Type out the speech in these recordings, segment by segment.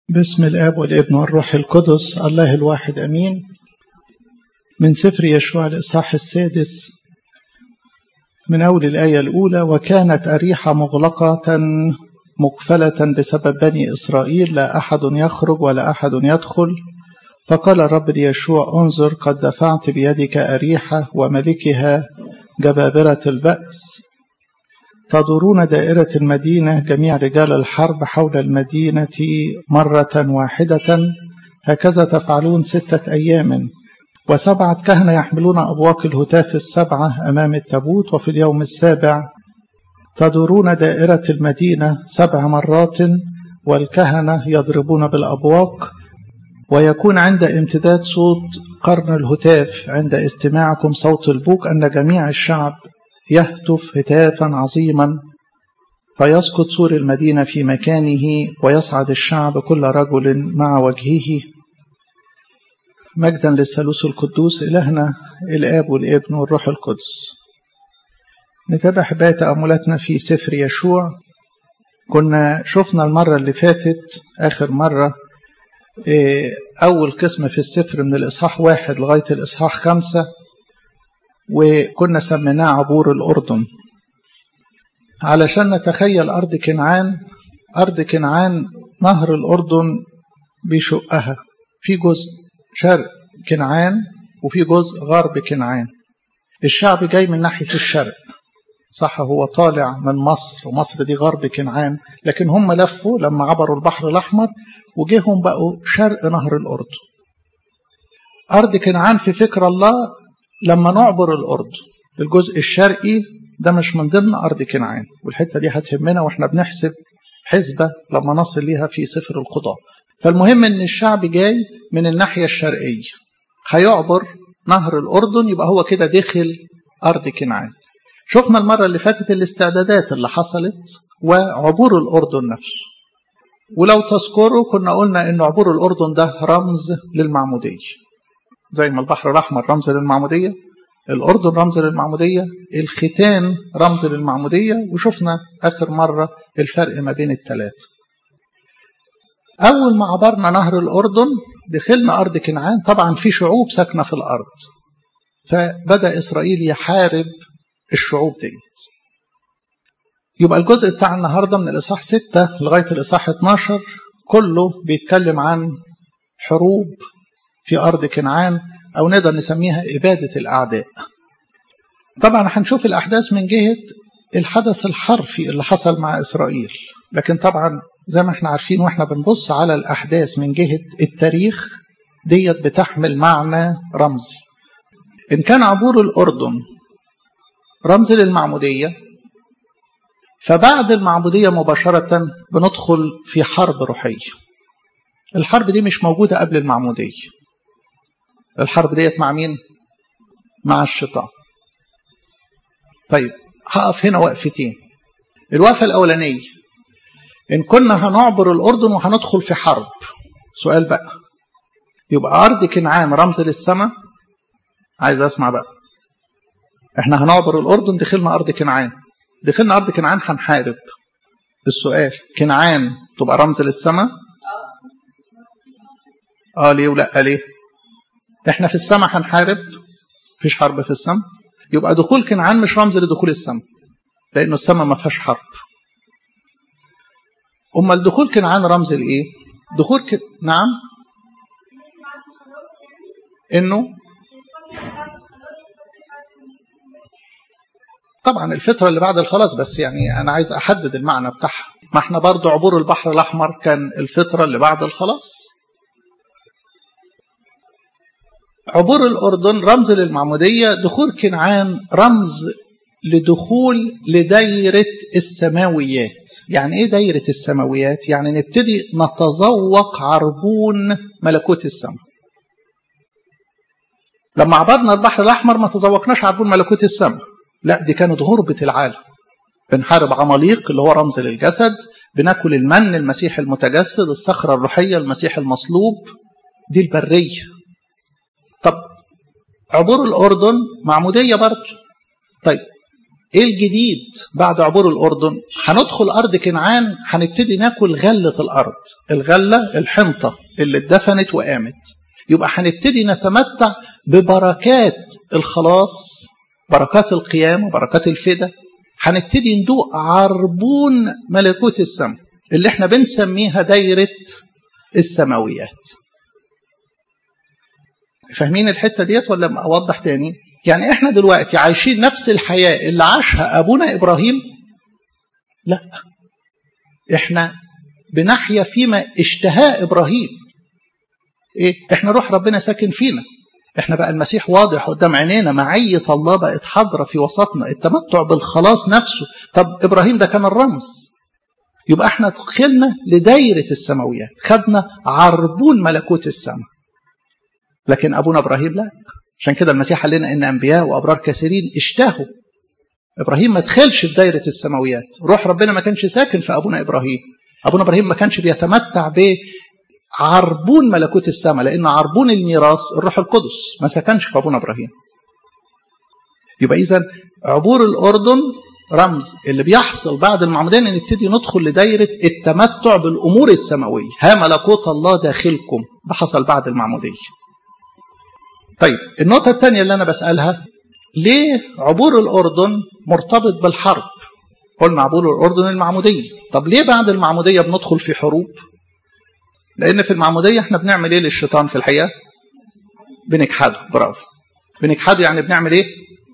باسم الاب والابن والروح القدس الله الواحد امين من سفر يشوع الاصحاح السادس من اول الايه الاولى وكانت اريحه مغلقه مقفله بسبب بني اسرائيل لا احد يخرج ولا احد يدخل فقال الرب ليشوع انظر قد دفعت بيدك اريحه وملكها جبابره الباس تدورون دائرة المدينة جميع رجال الحرب حول المدينة مرة واحدة هكذا تفعلون ستة أيام وسبعة كهنة يحملون أبواق الهتاف السبعة أمام التابوت وفي اليوم السابع تدورون دائرة المدينة سبع مرات والكهنة يضربون بالأبواق ويكون عند امتداد صوت قرن الهتاف عند استماعكم صوت البوق أن جميع الشعب يهتف هتافا عظيما فيسقط سور المدينة في مكانه ويصعد الشعب كل رجل مع وجهه مجدا للثالوث القدوس إلهنا الآب والابن والروح القدس نتابع بقى تأملاتنا في سفر يشوع كنا شفنا المرة اللي فاتت آخر مرة أول قسم في السفر من الإصحاح واحد لغاية الإصحاح خمسة وكنا سميناه عبور الأردن علشان نتخيل أرض كنعان أرض كنعان نهر الأردن بيشقها في جزء شرق كنعان وفي جزء غرب كنعان الشعب جاي من ناحية الشرق صح هو طالع من مصر ومصر دي غرب كنعان لكن هم لفوا لما عبروا البحر الأحمر وجيهم بقوا شرق نهر الأردن أرض كنعان في فكر الله لما نعبر الأردن الجزء الشرقي ده مش من ضمن أرض كنعان والحتة دي هتهمنا وإحنا بنحسب حسبة لما نصل ليها في سفر القضاء فالمهم إن الشعب جاي من الناحية الشرقية هيعبر نهر الأردن يبقى هو كده دخل أرض كنعان شفنا المرة اللي فاتت الاستعدادات اللي حصلت وعبور الأردن نفسه ولو تذكروا كنا قلنا إن عبور الأردن ده رمز للمعمودية زي ما البحر الأحمر رمز للمعمودية الأردن رمز للمعمودية الختان رمز للمعمودية وشفنا آخر مرة الفرق ما بين الثلاثة أول ما عبرنا نهر الأردن دخلنا أرض كنعان طبعا في شعوب ساكنة في الأرض فبدأ إسرائيل يحارب الشعوب ديت يبقى الجزء بتاع النهارده من الإصحاح 6 لغاية الإصحاح 12 كله بيتكلم عن حروب في أرض كنعان أو نقدر نسميها إبادة الأعداء طبعا هنشوف الأحداث من جهة الحدث الحرفي اللي حصل مع إسرائيل لكن طبعا زي ما احنا عارفين واحنا بنبص على الأحداث من جهة التاريخ ديت بتحمل معنى رمزي إن كان عبور الأردن رمز للمعمودية فبعد المعمودية مباشرة بندخل في حرب روحية الحرب دي مش موجودة قبل المعمودية الحرب ديت مع مين؟ مع الشيطان. طيب هقف هنا وقفتين. الوقفة الأولانية إن كنا هنعبر الأردن وهندخل في حرب سؤال بقى يبقى أرض كنعان رمز للسماء عايز أسمع بقى إحنا هنعبر الأردن دخلنا أرض كنعان دخلنا أرض كنعان هنحارب السؤال كنعان تبقى رمز للسماء؟ اه ليه ولا ليه؟ احنا في السماء هنحارب مفيش حرب في السماء يبقى دخول كنعان مش رمز لدخول السماء لانه السماء ما فيهاش حرب امال دخول كنعان رمز لايه دخول ك... نعم انه طبعا الفترة اللي بعد الخلاص بس يعني أنا عايز أحدد المعنى بتاعها ما احنا برضو عبور البحر الأحمر كان الفترة اللي بعد الخلاص عبور الأردن رمز للمعمودية دخول كنعان رمز لدخول لدايرة السماويات يعني إيه دايرة السماويات؟ يعني نبتدي نتذوق عربون ملكوت السماء لما عبرنا البحر الأحمر ما تذوقناش عربون ملكوت السماء لا دي كانت غربة العالم بنحارب عماليق اللي هو رمز للجسد بناكل المن المسيح المتجسد الصخرة الروحية المسيح المصلوب دي البرية طب عبور الأردن معمودية برضه طيب ايه الجديد بعد عبور الاردن هندخل ارض كنعان هنبتدي ناكل غله الارض الغله الحنطه اللي اتدفنت وقامت يبقى هنبتدي نتمتع ببركات الخلاص بركات القيام وبركات الفدا هنبتدي ندوق عربون ملكوت السماء اللي احنا بنسميها دايره السماويات فاهمين الحته ديت ولا اوضح تاني يعني احنا دلوقتي عايشين نفس الحياه اللي عاشها ابونا ابراهيم لا احنا بنحيا فيما اشتهاه ابراهيم ايه احنا روح ربنا ساكن فينا احنا بقى المسيح واضح قدام عينينا معية الله بقت حاضرة في وسطنا التمتع بالخلاص نفسه طب ابراهيم ده كان الرمز يبقى احنا دخلنا لدايرة السماويات خدنا عربون ملكوت السماء لكن ابونا ابراهيم لا عشان كده المسيح قال لنا ان انبياء وابرار كثيرين اشتهوا ابراهيم ما دخلش في دايره السماويات روح ربنا ما كانش ساكن في ابونا ابراهيم ابونا ابراهيم ما كانش بيتمتع بعربون ملكوت السماء لان عربون الميراث الروح القدس ما سكنش في ابونا ابراهيم يبقى اذا عبور الاردن رمز اللي بيحصل بعد المعموديه ان نبتدي ندخل لدايره التمتع بالامور السماويه ها ملكوت الله داخلكم ده حصل بعد المعموديه طيب النقطة الثانية اللي أنا بسألها ليه عبور الأردن مرتبط بالحرب؟ قلنا عبور الأردن المعمودية طب ليه بعد المعمودية بندخل في حروب؟ لأن في المعمودية احنا بنعمل إيه للشيطان في الحقيقة؟ بنجحده برافو بنجحده يعني بنعمل إيه؟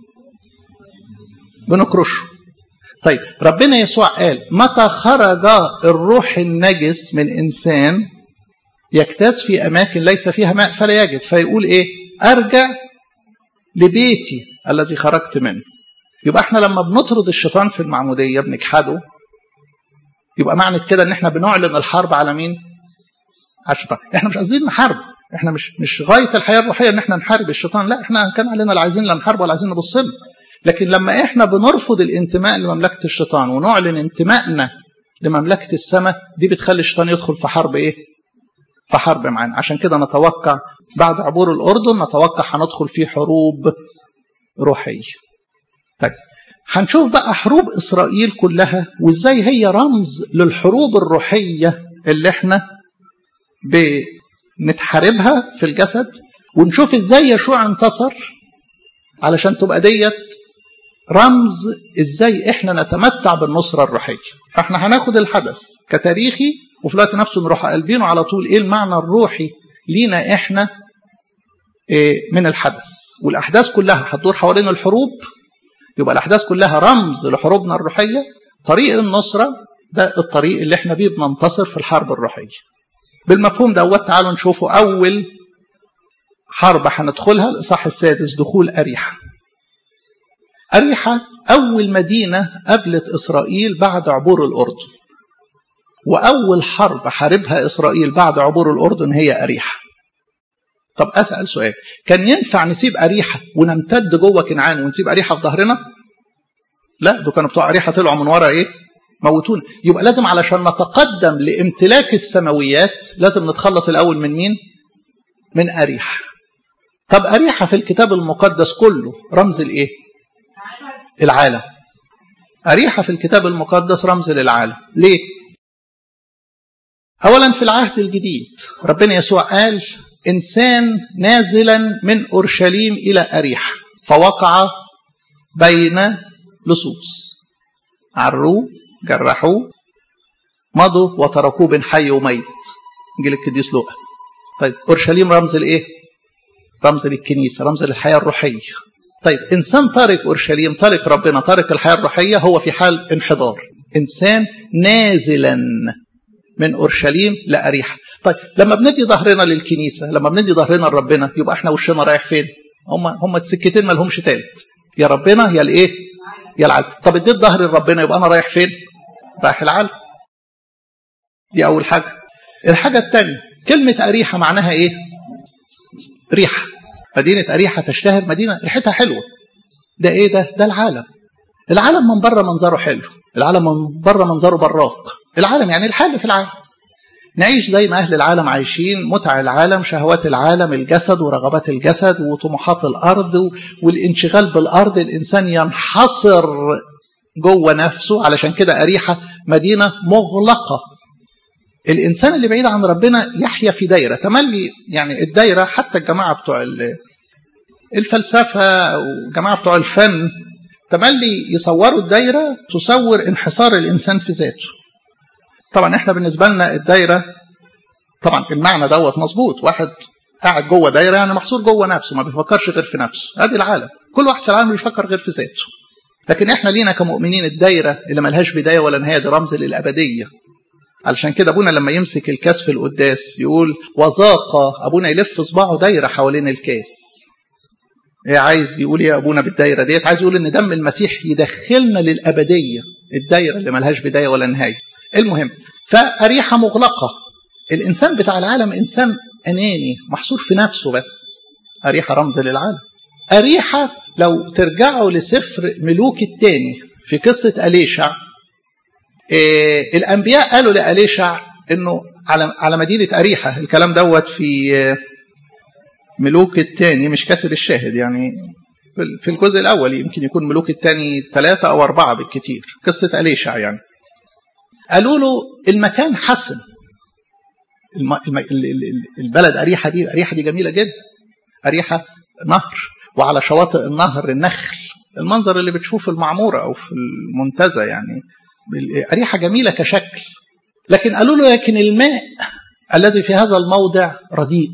بنكرشه طيب ربنا يسوع قال متى خرج الروح النجس من إنسان يجتاز في أماكن ليس فيها ماء فلا يجد فيقول إيه؟ ارجع لبيتي الذي خرجت منه يبقى احنا لما بنطرد الشيطان في المعموديه بنجحده يبقى معنى كده ان احنا بنعلن الحرب على مين على الشيطان احنا مش قاصدين نحارب احنا مش مش غايه الحياه الروحيه ان احنا نحارب الشيطان لا احنا كان علينا لا عايزين لا نحارب ولا عايزين نبص له لكن لما احنا بنرفض الانتماء لمملكه الشيطان ونعلن انتمائنا لمملكه السماء دي بتخلي الشيطان يدخل في حرب ايه في حرب معانا عشان كده نتوقع بعد عبور الأردن نتوقع هندخل في حروب روحية طيب هنشوف بقى حروب إسرائيل كلها وإزاي هي رمز للحروب الروحية اللي احنا بنتحاربها في الجسد ونشوف إزاي يشوع انتصر علشان تبقى ديت رمز إزاي احنا نتمتع بالنصرة الروحية فاحنا هناخد الحدث كتاريخي وفي الوقت نفسه نروح قلبينه على طول ايه المعنى الروحي لينا احنا إيه من الحدث والاحداث كلها هتدور حوالين الحروب يبقى الاحداث كلها رمز لحروبنا الروحيه طريق النصره ده الطريق اللي احنا بيه بننتصر في الحرب الروحيه بالمفهوم دوت تعالوا نشوفوا اول حرب هندخلها الاصحاح السادس دخول اريحه اريحه اول مدينه قابلت اسرائيل بعد عبور الاردن وأول حرب حاربها إسرائيل بعد عبور الأردن هي أريحة طب أسأل سؤال كان ينفع نسيب أريحة ونمتد جوه كنعان ونسيب أريحة في ظهرنا لا دول كانوا بتوع أريحة طلعوا من ورا إيه موتونا يبقى لازم علشان نتقدم لامتلاك السماويات لازم نتخلص الأول من مين من أريحة طب أريحة في الكتاب المقدس كله رمز الإيه العالم أريحة في الكتاب المقدس رمز للعالم ليه أولا في العهد الجديد ربنا يسوع قال إنسان نازلا من أورشليم إلى أريحة فوقع بين لصوص عروه جرحوه مضوا وتركوه بين حي وميت انجيل القديس لوقا طيب اورشليم رمز لايه رمز للكنيسه رمز للحياه الروحيه طيب انسان تارك اورشليم تارك ربنا تارك الحياه الروحيه هو في حال انحدار انسان نازلا من اورشليم لاريحه طيب لما بندي ظهرنا للكنيسه لما بندي ظهرنا لربنا يبقى احنا وشنا رايح فين هم هم السكتين ما لهمش تالت يا ربنا يا الايه يا العالم طب اديت ظهري لربنا يبقى انا رايح فين رايح العالم دي اول حاجه الحاجه الثانيه كلمه اريحه معناها ايه ريحه مدينه اريحه تشتهر مدينه ريحتها حلوه ده ايه ده ده العالم العالم من بره منظره حلو العالم من بره منظره براق العالم يعني الحال في العالم نعيش زي ما أهل العالم عايشين متع العالم شهوات العالم الجسد ورغبات الجسد وطموحات الأرض والانشغال بالأرض الإنسان ينحصر جوه نفسه علشان كده أريحة مدينة مغلقة الإنسان اللي بعيد عن ربنا يحيا في دايرة تملي يعني الدايرة حتى الجماعة بتوع الفلسفة والجماعة بتوع الفن تملي يصوروا الدايرة تصور انحصار الإنسان في ذاته طبعا احنا بالنسبة لنا الدايرة طبعا المعنى دوت مظبوط واحد قاعد جوه دايرة يعني محصور جوه نفسه ما بيفكرش غير في نفسه ادي العالم كل واحد في العالم بيفكر غير في ذاته لكن احنا لينا كمؤمنين الدايرة اللي ملهاش بداية ولا نهاية دي رمز للأبدية علشان كده ابونا لما يمسك الكاس في القداس يقول وذاق ابونا يلف صباعه دايره حوالين الكاس ايه عايز يقول يا ابونا بالدايره ديت عايز يقول ان دم المسيح يدخلنا للابديه الدايره اللي ملهاش بدايه ولا نهايه المهم فاريحه مغلقه الانسان بتاع العالم انسان اناني محصور في نفسه بس اريحه رمز للعالم اريحه لو ترجعوا لسفر ملوك الثاني في قصه اليشع إيه الانبياء قالوا لاليشع انه على على مدينه اريحه الكلام دوت في ملوك الثاني مش كاتب الشاهد يعني في الجزء الاول يمكن يكون ملوك الثاني ثلاثه او اربعه بالكثير قصه اليشع يعني قالوا له المكان حسن الم... الم... البلد اريحه دي اريحه دي جميله جدا اريحه نهر وعلى شواطئ النهر النخل المنظر اللي بتشوفه المعموره او في المنتزه يعني أريحة جميلة كشكل لكن قالوا له لكن الماء الذي في هذا الموضع رديء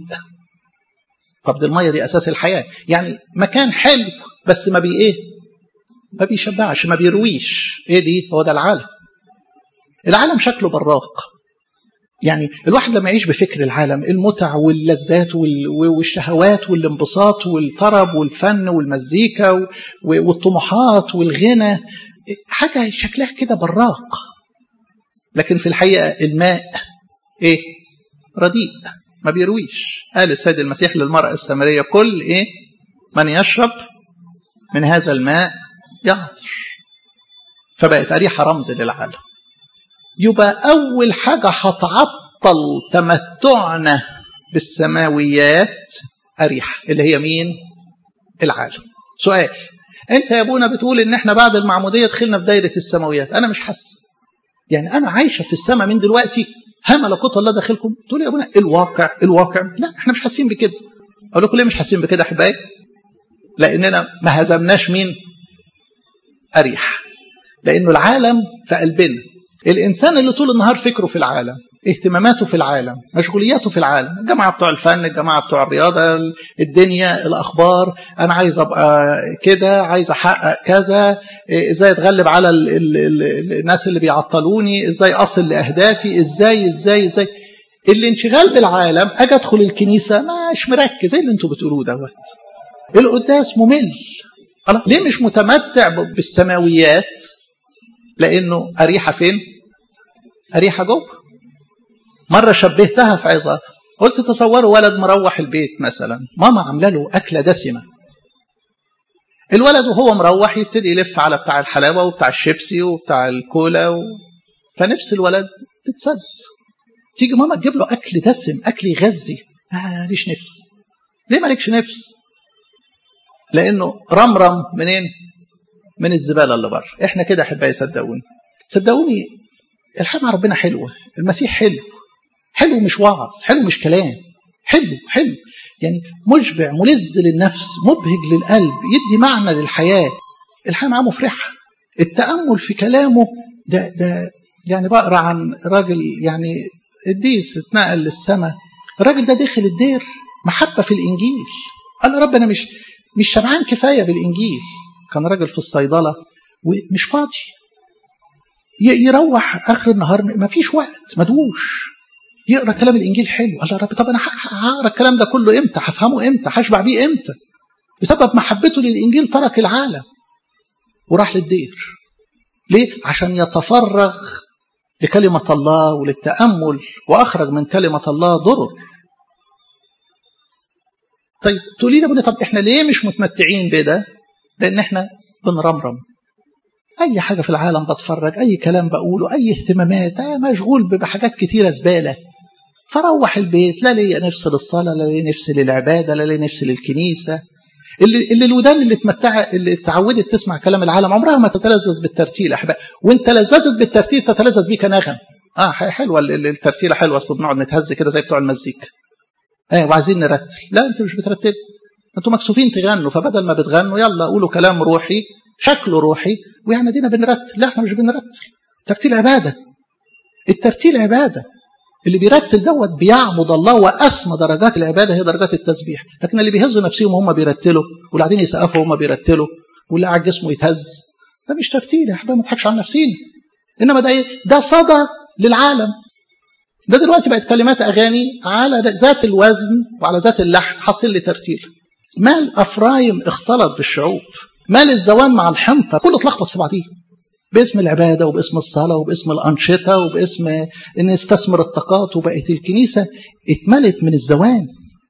طب دي المية دي أساس الحياة يعني مكان حلو بس ما بي إيه ما بيشبعش ما بيرويش إيه دي هو ده العالم العالم شكله براق يعني الواحد لما يعيش بفكر العالم المتع واللذات والشهوات والانبساط والطرب والفن والمزيكا والطموحات والغنى حاجة شكلها كده براق لكن في الحقيقة الماء ايه رديء ما بيرويش قال السيد المسيح للمرأة السامرية كل ايه من يشرب من هذا الماء يعطش فبقت أريحة رمز للعالم يبقى أول حاجة هتعطل تمتعنا بالسماويات أريحة اللي هي مين العالم سؤال انت يا ابونا بتقول ان احنا بعد المعموديه دخلنا في دايره السماويات انا مش حاسس يعني انا عايشه في السماء من دلوقتي ها ملكوت الله داخلكم تقول يا ابونا الواقع الواقع لا احنا مش حاسين بكده اقول لكم ليه مش حاسين بكده احبائي لاننا ما هزمناش مين اريح لانه العالم في قلبنا الانسان اللي طول النهار فكره في العالم اهتماماته في العالم مشغولياته في العالم الجماعة بتوع الفن الجماعة بتوع الرياضة الدنيا الأخبار أنا عايز أبقى كده عايز أحقق كذا إزاي أتغلب على ال ال ال الناس اللي بيعطلوني إزاي أصل لأهدافي إزاي إزاي إزاي الانشغال بالعالم أجي أدخل الكنيسة مش مركز زي اللي أنتوا بتقولوه دوت القداس ممل ليه مش متمتع بالسماويات لأنه أريحة فين أريحة جوه مرة شبهتها في عظة قلت تصوروا ولد مروح البيت مثلا ماما عامله له أكلة دسمة الولد وهو مروح يبتدي يلف على بتاع الحلاوة وبتاع الشيبسي وبتاع الكولا و... فنفس الولد تتسد تيجي ماما تجيب له أكل دسم أكل يغذي آه ليش نفس ليه مالكش نفس لأنه رمرم منين من الزبالة اللي بره احنا كده أحبائي صدقوني صدقوني الحياة مع ربنا حلوة المسيح حلو حلو مش وعظ حلو مش كلام حلو حلو يعني مشبع ملذ للنفس مبهج للقلب يدي معنى للحياة الحياة معاه مفرحة التأمل في كلامه ده ده يعني بقرا عن راجل يعني قديس اتنقل للسماء الراجل ده دخل الدير محبة في الإنجيل قال له رب أنا مش مش شبعان كفاية بالإنجيل كان راجل في الصيدلة ومش فاضي يروح آخر النهار ما فيش وقت مدوش يقرا كلام الانجيل حلو قال يا رب طب انا هقرا الكلام ده كله امتى هفهمه امتى هشبع بيه امتى بسبب محبته للانجيل ترك العالم وراح للدير ليه عشان يتفرغ لكلمة الله وللتأمل وأخرج من كلمة الله ضرر طيب تقولي لي طب احنا ليه مش متمتعين بده لان احنا بنرمرم اي حاجة في العالم بتفرج اي كلام بقوله اي اهتمامات أي مشغول بحاجات كتيرة زبالة فروح البيت لا لي نفس للصلاة لا لي نفس للعبادة لا لي نفس للكنيسة اللي, اللي الودان اللي تمتع اللي اتعودت تسمع كلام العالم عمرها ما تتلذذ بالترتيل احبائي وانت لذذت بالترتيل تتلذذ بيه كنغم اه حلوه الترتيله حلوه اصل بنقعد نتهز كده زي بتوع المزيكا ايه وعايزين نرتل لا انت مش بترتل انتوا مكسوفين تغنوا فبدل ما بتغنوا يلا قولوا كلام روحي شكله روحي ويعني دينا بنرتل لا احنا مش بنرتل الترتيل عباده الترتيل عباده اللي بيرتل دوت بيعبد الله واسمى درجات العباده هي درجات التسبيح لكن اللي بيهزوا نفسهم وهم بيرتلوا واللي قاعدين يسقفوا وهم بيرتلوا واللي قاعد جسمه يتهز ده مش ترتيل يا احبابي ما نضحكش على نفسينا انما ده ايه ده صدى للعالم ده دلوقتي بقت كلمات اغاني على ذات الوزن وعلى ذات اللحن حاطين لي ترتيل مال افرايم اختلط بالشعوب مال الزوان مع الحنطه كله اتلخبط في بعضيه باسم العبادة وباسم الصلاة وباسم الأنشطة وباسم إن نستثمر الطاقات وبقت الكنيسة اتملت من الزوان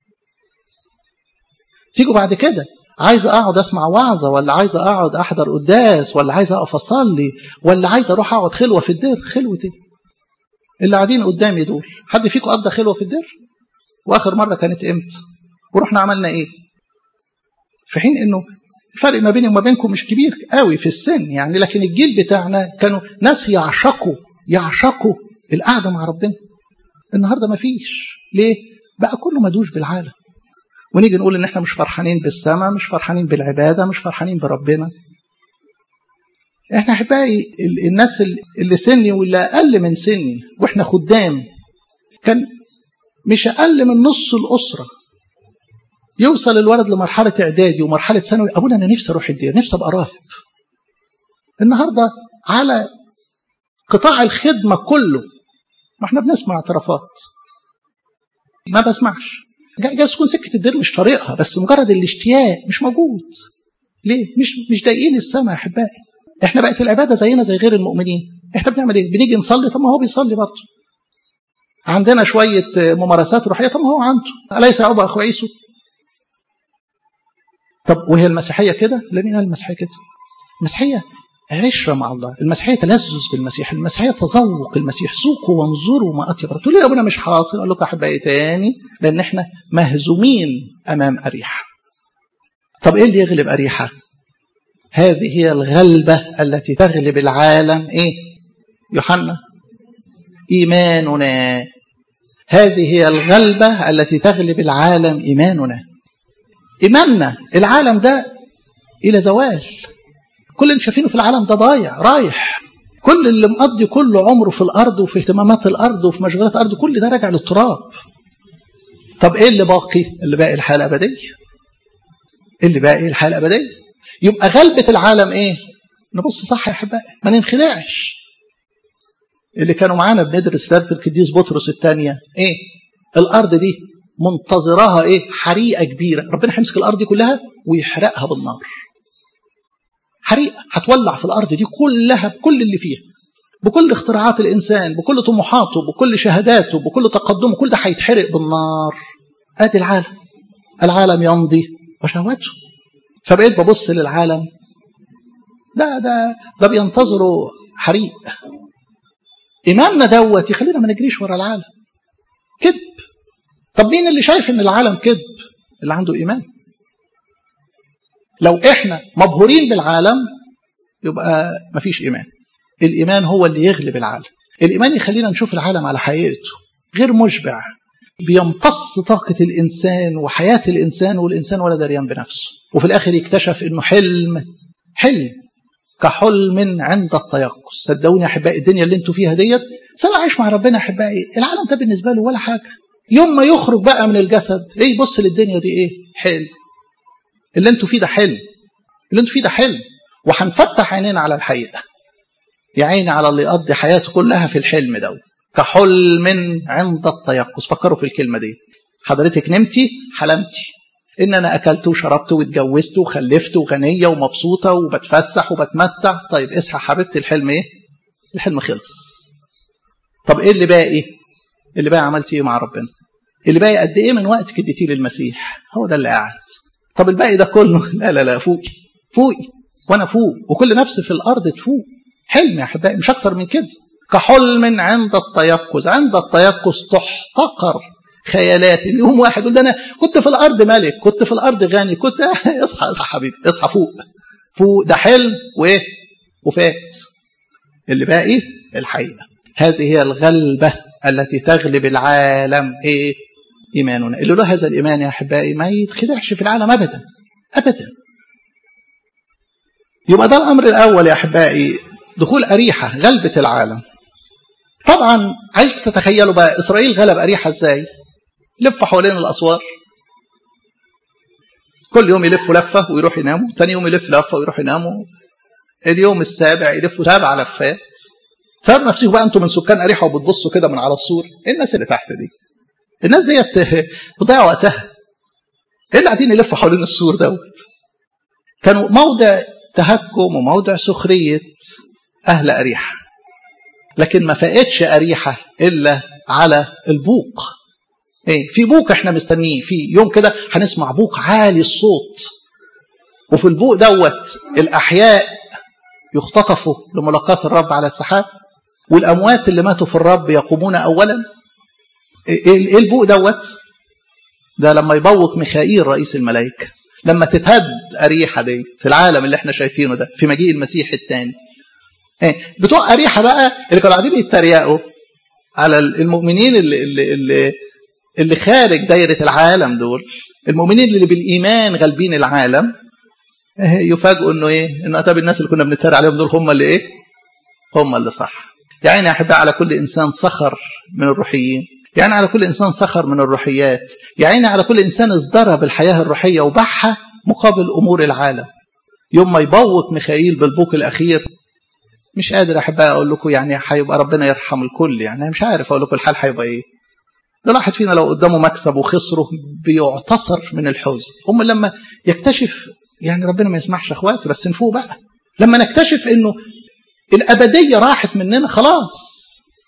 تيجوا بعد كده عايز اقعد اسمع وعظه ولا عايز اقعد احضر قداس ولا عايز اقف اصلي ولا عايز اروح اقعد خلوه في الدير خلوه ايه اللي قاعدين قدامي دول حد فيكم قضى خلوه في الدير واخر مره كانت امتى ورحنا عملنا ايه في حين انه الفرق ما بيني وما بينكم مش كبير قوي في السن يعني لكن الجيل بتاعنا كانوا ناس يعشقوا يعشقوا القعده مع ربنا النهارده ما فيش ليه بقى كله مدوش بالعالم ونيجي نقول ان احنا مش فرحانين بالسماء مش فرحانين بالعباده مش فرحانين بربنا احنا احبائي الناس اللي سني واللي اقل من سني واحنا خدام كان مش اقل من نص الاسره يوصل الولد لمرحله اعدادي ومرحله ثانوي ابونا انا نفسي اروح الدير نفسي ابقى راهب النهارده على قطاع الخدمه كله ما احنا بنسمع اعترافات ما بسمعش جايز تكون سكه الدير مش طريقها بس مجرد الاشتياق مش موجود ليه مش مش ضايقين السماء يا احبائي احنا بقت العباده زينا زي غير المؤمنين احنا بنعمل ايه بنيجي نصلي طب ما هو بيصلي برضه عندنا شويه ممارسات روحيه طب ما هو عنده اليس يعوب اخو عيسو طب وهي المسيحيه كده لا مين قال المسيحيه كده المسيحيه عشرة مع الله المسيحية تلذذ بالمسيح المسيحية تذوق المسيح ذوقوا وانظروا ما أطيب تقول لي أبونا مش حاصل أقول لك أحبائي تاني لأن إحنا مهزومين أمام أريحة طب إيه اللي يغلب أريحة هذه هي الغلبة التي تغلب العالم إيه يوحنا إيماننا هذه هي الغلبة التي تغلب العالم إيماننا إيماننا العالم ده إلى زوال كل اللي شايفينه في العالم ده ضايع رايح كل اللي مقضي كل عمره في الارض وفي اهتمامات الارض وفي مشغولات الارض كل ده راجع للتراب طب ايه اللي باقي اللي باقي الحياه الابديه اللي باقي الحياه الابديه يبقى غلبه العالم ايه نبص صح يا احبائي ما ننخدعش اللي كانوا معانا بندرس رساله القديس بطرس الثانيه ايه الارض دي منتظراها ايه حريقه كبيره ربنا هيمسك الارض دي كلها ويحرقها بالنار حريقه هتولع في الارض دي كلها بكل اللي فيها بكل اختراعات الانسان بكل طموحاته بكل شهاداته بكل تقدمه كل ده هيتحرق بالنار ادي العالم العالم يمضي وشهواته فبقيت ببص للعالم ده ده ده بينتظروا حريق ايماننا دوت يخلينا ما نجريش ورا العالم كذب طب مين اللي شايف ان العالم كذب اللي عنده ايمان لو احنا مبهورين بالعالم يبقى مفيش ايمان الايمان هو اللي يغلب العالم الايمان يخلينا نشوف العالم على حقيقته غير مشبع بيمتص طاقة الإنسان وحياة الإنسان والإنسان ولا دريان بنفسه وفي الآخر يكتشف إنه حلم حلم كحلم عند التيقظ صدقوني يا أحبائي الدنيا اللي انتوا فيها ديت سنة عايش مع ربنا يا أحبائي العالم ده بالنسبة له ولا حاجة يوم ما يخرج بقى من الجسد ايه يبص للدنيا دي ايه حلم اللي انتوا فيه ده حلم اللي انتوا فيه ده حلم وهنفتح عينينا على الحقيقه يا عيني على اللي يقضي حياته كلها في الحلم ده كحلم عند التيقظ فكروا في الكلمه دي حضرتك نمتي حلمتي ان انا اكلت وشربت واتجوزت وخلفت وغنيه ومبسوطه وبتفسح وبتمتع طيب اصحى حبيبتي الحلم ايه الحلم خلص طب ايه اللي باقي اللي باقي عملتي ايه مع ربنا اللي باقي قد ايه من وقت اديتيه للمسيح هو ده اللي قاعد طب الباقي ده كله لا لا لا فوقي فوقي وانا فوق وكل نفس في الارض تفوق حلم يا احبائي مش اكتر من كده كحلم عند التيقظ عند التيقظ تحتقر خيالات يوم واحد يقول ده انا كنت في الارض ملك كنت في الارض غني كنت اصحى اصحى حبيبي اصحى فوق فوق ده حلم وايه وفات اللي باقي الحقيقه هذه هي الغلبه التي تغلب العالم ايه ايماننا اللي له هذا الايمان يا احبائي ما يتخدعش في العالم ابدا ابدا يبقى ده الامر الاول يا احبائي دخول اريحه غلبه العالم طبعا عايزكم تتخيلوا بقى اسرائيل غلب اريحه ازاي لف حوالين الاسوار كل يوم يلفوا لفه ويروح يناموا ثاني يوم يلف لفه ويروح يناموا اليوم السابع يلفوا سبع لفات صار نفسكم بقى انتم من سكان اريحه وبتبصوا كده من على السور ايه الناس اللي تحت دي الناس ديت بتضيع وقتها ايه اللي قاعدين يلفوا حوالين السور دوت كانوا موضع تهكم وموضع سخريه اهل اريحه لكن ما فاقتش اريحه الا على البوق ايه في بوق احنا مستنيين في يوم كده هنسمع بوق عالي الصوت وفي البوق دوت الاحياء يختطفوا لملاقاة الرب على السحاب والاموات اللي ماتوا في الرب يقومون اولا ايه البوق دوت ده لما يبوق ميخائيل رئيس الملائكه لما تتهد اريحه دي في العالم اللي احنا شايفينه ده في مجيء المسيح الثاني ايه بتوع اريحه بقى اللي كانوا قاعدين يتريقوا على المؤمنين اللي اللي اللي, اللي خارج دايره العالم دول المؤمنين اللي بالايمان غالبين العالم يفاجئوا انه ايه انه اتى بالناس اللي كنا بنتريق عليهم دول هم اللي ايه هم اللي صح يعني يا احبائي على كل انسان سخر من الروحيين يعني على كل انسان سخر من الروحيات يعني على كل انسان ازدرى بالحياه الروحيه وباعها مقابل امور العالم يوم ما يبوق ميخائيل بالبوق الاخير مش قادر احبائي اقول لكم يعني هيبقى ربنا يرحم الكل يعني مش عارف اقول لكم الحال هيبقى ايه ده واحد فينا لو قدامه مكسب وخسره بيعتصر من الحزن هم لما يكتشف يعني ربنا ما يسمحش اخواتي بس نفوق بقى لما نكتشف انه الابديه راحت مننا خلاص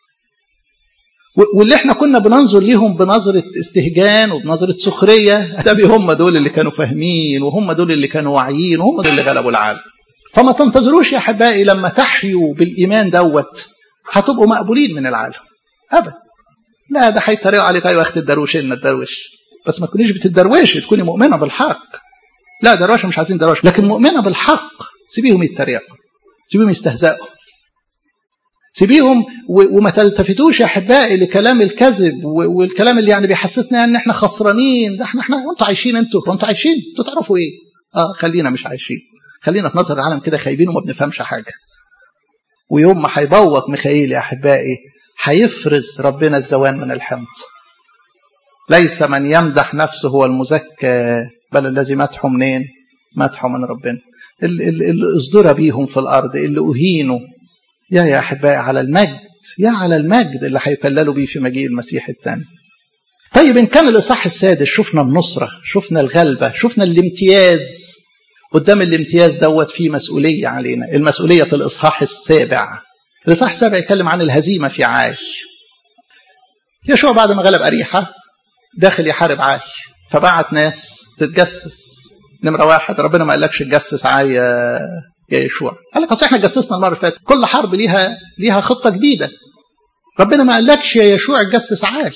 واللي احنا كنا بننظر ليهم بنظرة استهجان وبنظرة سخرية ده هم دول اللي كانوا فاهمين وهم دول اللي كانوا واعيين وهم دول اللي غلبوا العالم فما تنتظروش يا احبائي لما تحيوا بالايمان دوت هتبقوا مقبولين من العالم ابدا لا ده هيتريقوا عليك ايوه اخت الدروش ان الدروش بس ما تكونيش بتدروشي تكوني مؤمنه بالحق لا دروشه مش عايزين دروشه لكن مؤمنه بالحق سيبيهم يتريقوا سيبيهم يستهزئوا سيبيهم وما تلتفتوش يا احبائي لكلام الكذب والكلام اللي يعني بيحسسنا ان احنا خسرانين ده احنا احنا انتوا عايشين انتوا وانتوا عايشين انتوا تعرفوا ايه؟ اه خلينا مش عايشين خلينا في نظر العالم كده خايبين وما بنفهمش حاجه ويوم ما هيبوق ميخائيل يا احبائي هيفرز ربنا الزوان من الحمض ليس من يمدح نفسه هو المزكى بل الذي مدحه منين؟ مدحه من ربنا اللي اصدر بيهم في الارض اللي اهينوا يا يا احبائي على المجد يا على المجد اللي هيكللوا بيه في مجيء المسيح الثاني طيب ان كان الاصحاح السادس شفنا النصره شفنا الغلبه شفنا الامتياز قدام الامتياز دوت في مسؤوليه علينا المسؤوليه في الاصحاح السابع الاصحاح السابع يتكلم عن الهزيمه في عاش يشوع بعد ما غلب اريحه داخل يحارب عاش فبعت ناس تتجسس نمره واحد ربنا ما قالكش تجسس عاي يا يشوع قال لك اصل احنا جسسنا المره اللي فاتت كل حرب ليها ليها خطه جديده ربنا ما قالكش يا يشوع تجسس عاي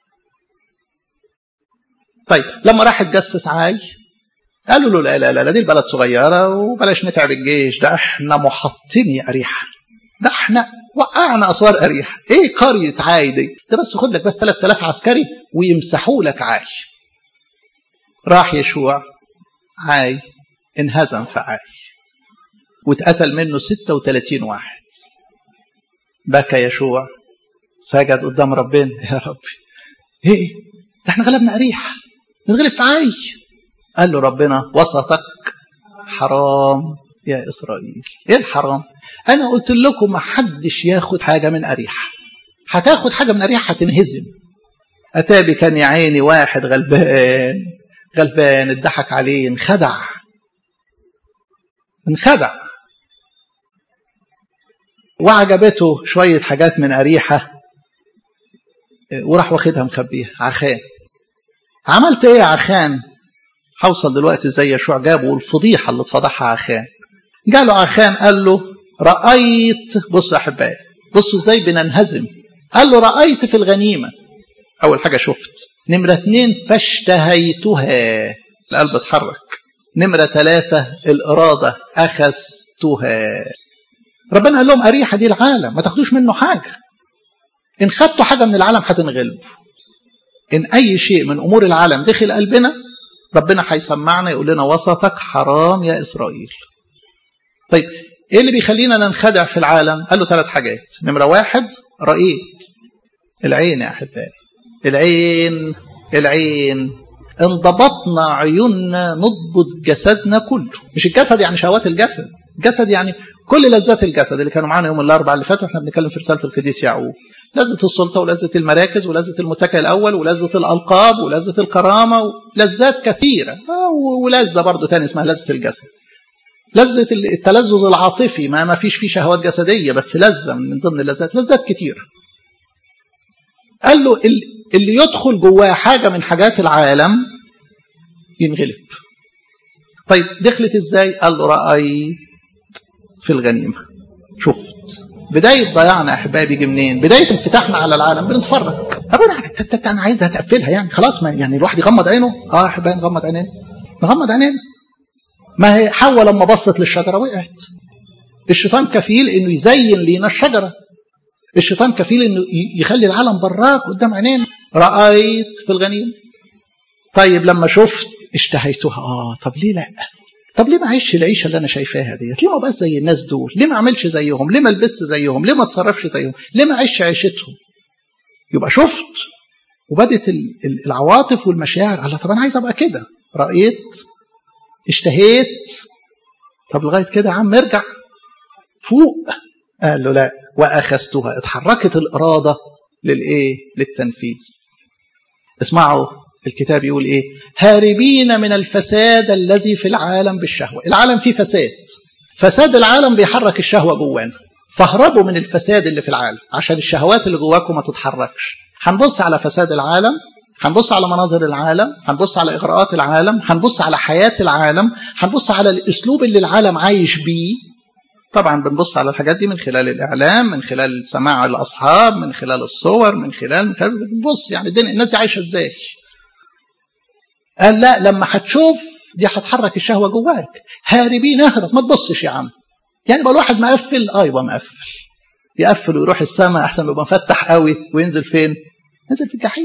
طيب لما راح تجسس عاي قالوا له لا لا لا, لا دي البلد صغيره وبلاش نتعب الجيش ده احنا محطمي اريحه ده احنا وقعنا اسوار اريحه ايه قريه عاي دي ده بس خد لك بس 3000 عسكري ويمسحوا لك عاي راح يشوع عاي انهزم في عاي واتقتل منه 36 واحد بكى يشوع سجد قدام ربنا يا ربي ايه ده احنا غلبنا اريحه نتغلب في عاي قال له ربنا وسطك حرام يا اسرائيل ايه الحرام انا قلت لكم ما حدش ياخد حاجه من اريحه هتاخد حاجه من اريحه هتنهزم اتابي كان يا عيني واحد غلبان غلبان اتضحك عليه انخدع انخدع وعجبته شوية حاجات من أريحة وراح واخدها مخبيها عخان عملت ايه يا عخان هوصل دلوقتي زي يشوع جابوا الفضيحة اللي اتفضحها عخان جاله عخان قال له رأيت بص يا أحبائي بصوا ازاي بننهزم قال له رأيت في الغنيمة أول حاجة شفت نمرة اتنين فاشتهيتها القلب اتحرك نمرة ثلاثة الإرادة أخذتها ربنا قال لهم أريحة دي العالم ما تاخدوش منه حاجة إن خدتوا حاجة من العالم هتنغلبوا إن أي شيء من أمور العالم دخل قلبنا ربنا هيسمعنا يقول لنا وسطك حرام يا إسرائيل طيب إيه اللي بيخلينا ننخدع في العالم قال له ثلاث حاجات نمرة واحد رأيت العين يا أحبائي العين العين انضبطنا عيوننا نضبط جسدنا كله مش الجسد يعني شهوات الجسد الجسد يعني كل لذات الجسد اللي كانوا معانا يوم الاربعاء اللي فات واحنا بنتكلم في رساله القديس يعقوب لذة السلطة ولذة المراكز ولذة المتكئ الأول ولذة الألقاب ولذة الكرامة لذات كثيرة ولذة برضه تاني اسمها لذة الجسد لذة التلذذ العاطفي ما ما فيش فيه شهوات جسدية بس لذة من ضمن اللذات لذات كتيرة قال له اللي يدخل جواه حاجة من حاجات العالم ينغلب طيب دخلت ازاي قال له رأيت في الغنيمة شفت بداية ضياعنا أحبائي بيجي منين بداية انفتاحنا على العالم بنتفرج أبونا أنا عايزها تقفلها يعني خلاص ما يعني الواحد يغمض عينه اه أحبائي نغمض عينينا نغمض عينينا ما هي حواء لما بصت للشجرة وقعت الشيطان كفيل انه يزين لينا الشجرة الشيطان كفيل انه يخلي العالم براك قدام عينينا رأيت في الغنيمة طيب لما شفت اشتهيتها اه طب ليه لا طب ليه ما اعيش العيشه اللي انا شايفاها ديت ليه ما ابقاش زي الناس دول ليه ما اعملش زيهم ليه ما البس زيهم ليه ما اتصرفش زيهم ليه ما اعيش عيشتهم يبقى شفت وبدت العواطف والمشاعر الله طب انا عايز ابقى كده رايت اشتهيت طب لغايه كده يا عم ارجع فوق قال له لا واخذتها اتحركت الاراده للايه للتنفيذ اسمعوا الكتاب يقول ايه هاربين من الفساد الذي في العالم بالشهوة العالم فيه فساد فساد العالم بيحرك الشهوة جوانا فاهربوا من الفساد اللي في العالم عشان الشهوات اللي جواكم ما تتحركش هنبص على فساد العالم هنبص على مناظر العالم هنبص على إغراءات العالم هنبص على حياة العالم هنبص على الأسلوب اللي العالم عايش بيه طبعا بنبص على الحاجات دي من خلال الإعلام من خلال سماع الأصحاب من خلال الصور من خلال, من خلال بنبص يعني الدنيا الناس دي عايشة إزاي قال لا لما هتشوف دي هتحرك الشهوه جواك هاربين اهرب ما تبصش يا عم يعني يبقى الواحد مقفل اه يبقى مقفل يقفل ويروح السماء احسن يبقى مفتح قوي وينزل فين ينزل في الجحيم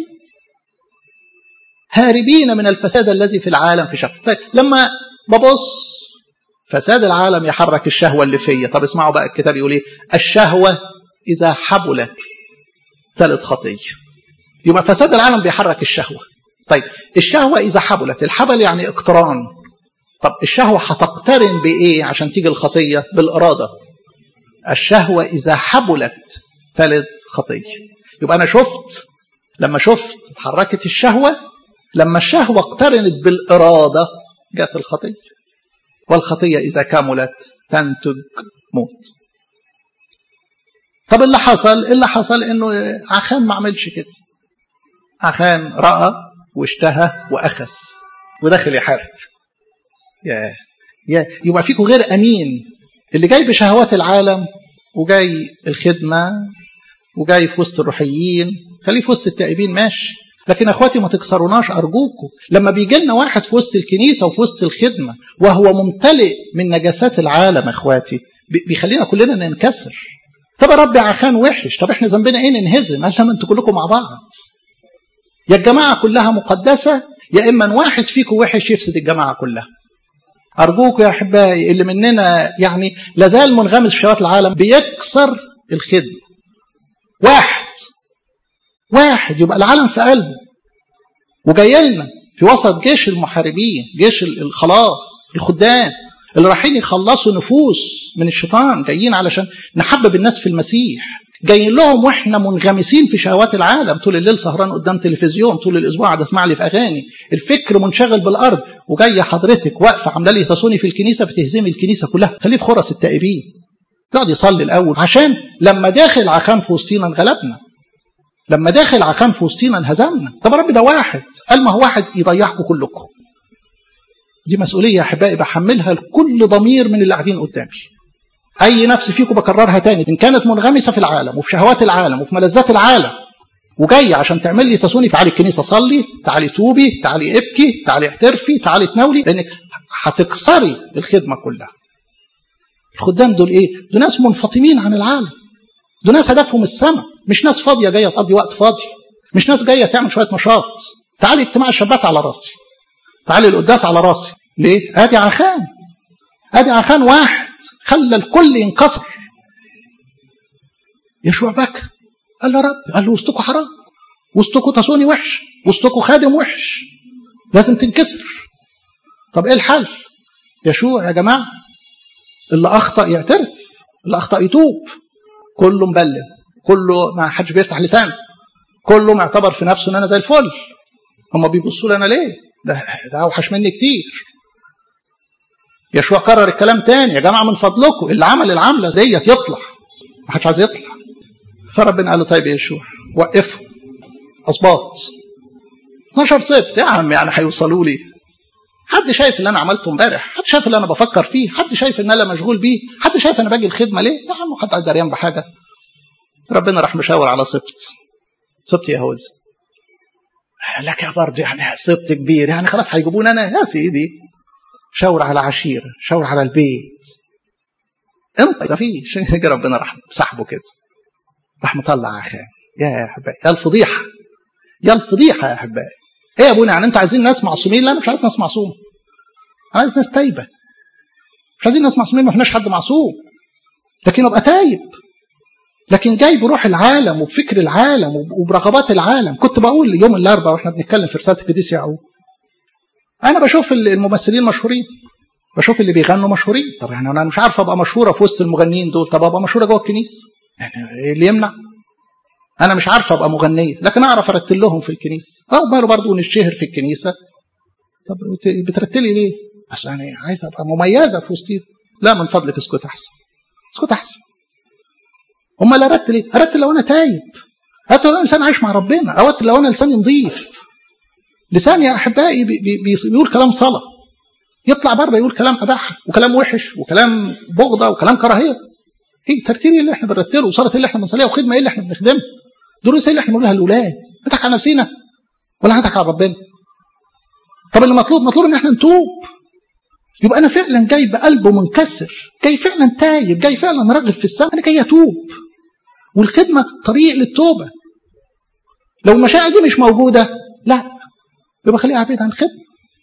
هاربين من الفساد الذي في العالم في شهوة طيب لما ببص فساد العالم يحرك الشهوة اللي فيا طب اسمعوا بقى الكتاب يقول ايه الشهوة إذا حبلت ثالث خطية يبقى فساد العالم بيحرك الشهوة طيب الشهوة إذا حبلت الحبل يعني اقتران طب الشهوة هتقترن بإيه عشان تيجي الخطية بالإرادة الشهوة إذا حبلت ثالث خطية يبقى أنا شفت لما شفت اتحركت الشهوة لما الشهوة اقترنت بالإرادة جاءت الخطية والخطية إذا كملت تنتج موت طب اللي حصل اللي حصل انه عخان ما عملش كده عخان رأى واشتهى وأخذ ودخل يحارب يا يا يبقى فيكم غير أمين اللي جاي بشهوات العالم وجاي الخدمة وجاي في وسط الروحيين خليه في وسط التائبين ماشي لكن اخواتي ما تكسروناش ارجوكم لما بيجي لنا واحد في وسط الكنيسه وفي وسط الخدمه وهو ممتلئ من نجاسات العالم اخواتي بيخلينا كلنا ننكسر طب يا رب عخان وحش طب احنا ذنبنا ايه ننهزم قال لما انتوا كلكم مع بعض يا الجماعة كلها مقدسة يا إما واحد فيكم وحش يفسد الجماعة كلها أرجوك يا أحبائي اللي مننا يعني لازال منغمس في شهوات العالم بيكسر الخدمة واحد واحد يبقى العالم في قلبه وجاي لنا في وسط جيش المحاربين جيش الخلاص الخدام اللي رايحين يخلصوا نفوس من الشيطان جايين علشان نحبب الناس في المسيح جايين لهم واحنا منغمسين في شهوات العالم طول الليل سهران قدام تلفزيون طول الاسبوع قاعد اسمع لي في اغاني الفكر منشغل بالارض وجايه حضرتك واقفه عامله لي تصوني في الكنيسه بتهزمي الكنيسه كلها خليه في خرس التائبين يقعد يصلي الاول عشان لما داخل عخان في وسطينا انغلبنا لما داخل عخان في وسطينا انهزمنا طب يا رب ده واحد قال ما هو واحد يضيعكم كلكم دي مسؤوليه يا احبائي بحملها لكل ضمير من اللي قاعدين قدامي اي نفس فيكم بكررها تاني ان كانت منغمسه في العالم وفي شهوات العالم وفي ملذات العالم وجايه عشان تعمل لي تصوني تعالي الكنيسه صلي تعالي توبي تعالي ابكي تعالي اعترفي تعالي تناولي لانك هتكسري الخدمه كلها الخدام دول ايه دول ناس منفطمين عن العالم دول ناس هدفهم السماء مش ناس فاضيه جايه تقضي وقت فاضي مش ناس جايه تعمل شويه نشاط تعالي اجتماع الشبات على راسي تعالي القداس على راسي ليه ادي عخان ادي عخان واحد خلى الكل ينكسر يشوع بكى قال له رب قال له وسطكم حرام وسطكم تصوني وحش وسطكم خادم وحش لازم تنكسر طب ايه الحل يشوع يا جماعه اللي اخطا يعترف اللي اخطا يتوب كله مبلم كله ما حدش بيفتح لسانه كله معتبر في نفسه ان انا زي الفل هم بيبصوا لي انا ليه ده ده اوحش مني كتير يشوع كرر الكلام تاني يا جماعه من فضلكم اللي عمل العمله ديت يطلع ما حدش عايز يطلع فربنا قال له طيب يا يشوع وقفوا اسباط 12 سبت يا عم يعني هيوصلوا لي حد شايف اللي انا عملته امبارح حد شايف اللي انا بفكر فيه حد شايف ان انا مشغول بيه حد شايف انا باجي الخدمه ليه يا عم حد دريان بحاجه ربنا راح مشاور على سبت سبت يهوذا لك يا برضه يعني سبت كبير يعني خلاص هيجيبوني انا يا سيدي شاور على عشيره شاور على البيت انت مفيش ربنا راح سحبه كده راح مطلع عخان يا احبائي يا الفضيحه يا الفضيحه يا احبائي ايه يا ابونا يعني انتوا عايزين ناس معصومين لا مش عايز ناس معصومه انا عايز ناس تايبه مش عايزين ناس معصومين ما فيناش حد معصوم لكن ابقى تايب لكن جاي بروح العالم وبفكر العالم وبرغبات العالم كنت بقول يوم الاربعاء واحنا بنتكلم في رساله القديس يعقوب انا بشوف الممثلين مشهورين بشوف اللي بيغنوا مشهورين طب يعني انا مش عارف ابقى مشهوره في وسط المغنيين دول طب ابقى مشهوره جوه الكنيسه يعني ايه اللي يمنع انا مش عارف ابقى مغنيه لكن اعرف ارتل لهم في الكنيسه او ماله برضه نشهر في الكنيسه طب بترتلي ليه عشان يعني عايز ابقى مميزه في وسطيهم لا من فضلك اسكت احسن اسكت احسن امال ارتل ايه ارتل لو انا تايب ارتل لو انا انسان عايش مع ربنا ارتل لو انا لساني نظيف لساني يا احبائي بي بي بيقول كلام صلاه يطلع بره يقول كلام اباحه وكلام وحش وكلام بغضه وكلام كراهيه ايه ترتيل اللي احنا بنرتله وصلاه اللي احنا بنصليها وخدمه ايه اللي احنا بنخدمها دروس ايه اللي احنا بنقولها للاولاد نضحك على نفسينا ولا نضحك على ربنا طب اللي مطلوب مطلوب ان احنا نتوب يبقى انا فعلا جاي بقلب منكسر جاي فعلا تايب جاي فعلا راغب في السماء انا جاي اتوب والخدمه طريق للتوبه لو المشاعر دي مش موجوده لا يبقى خليها بعيد عن الخدمه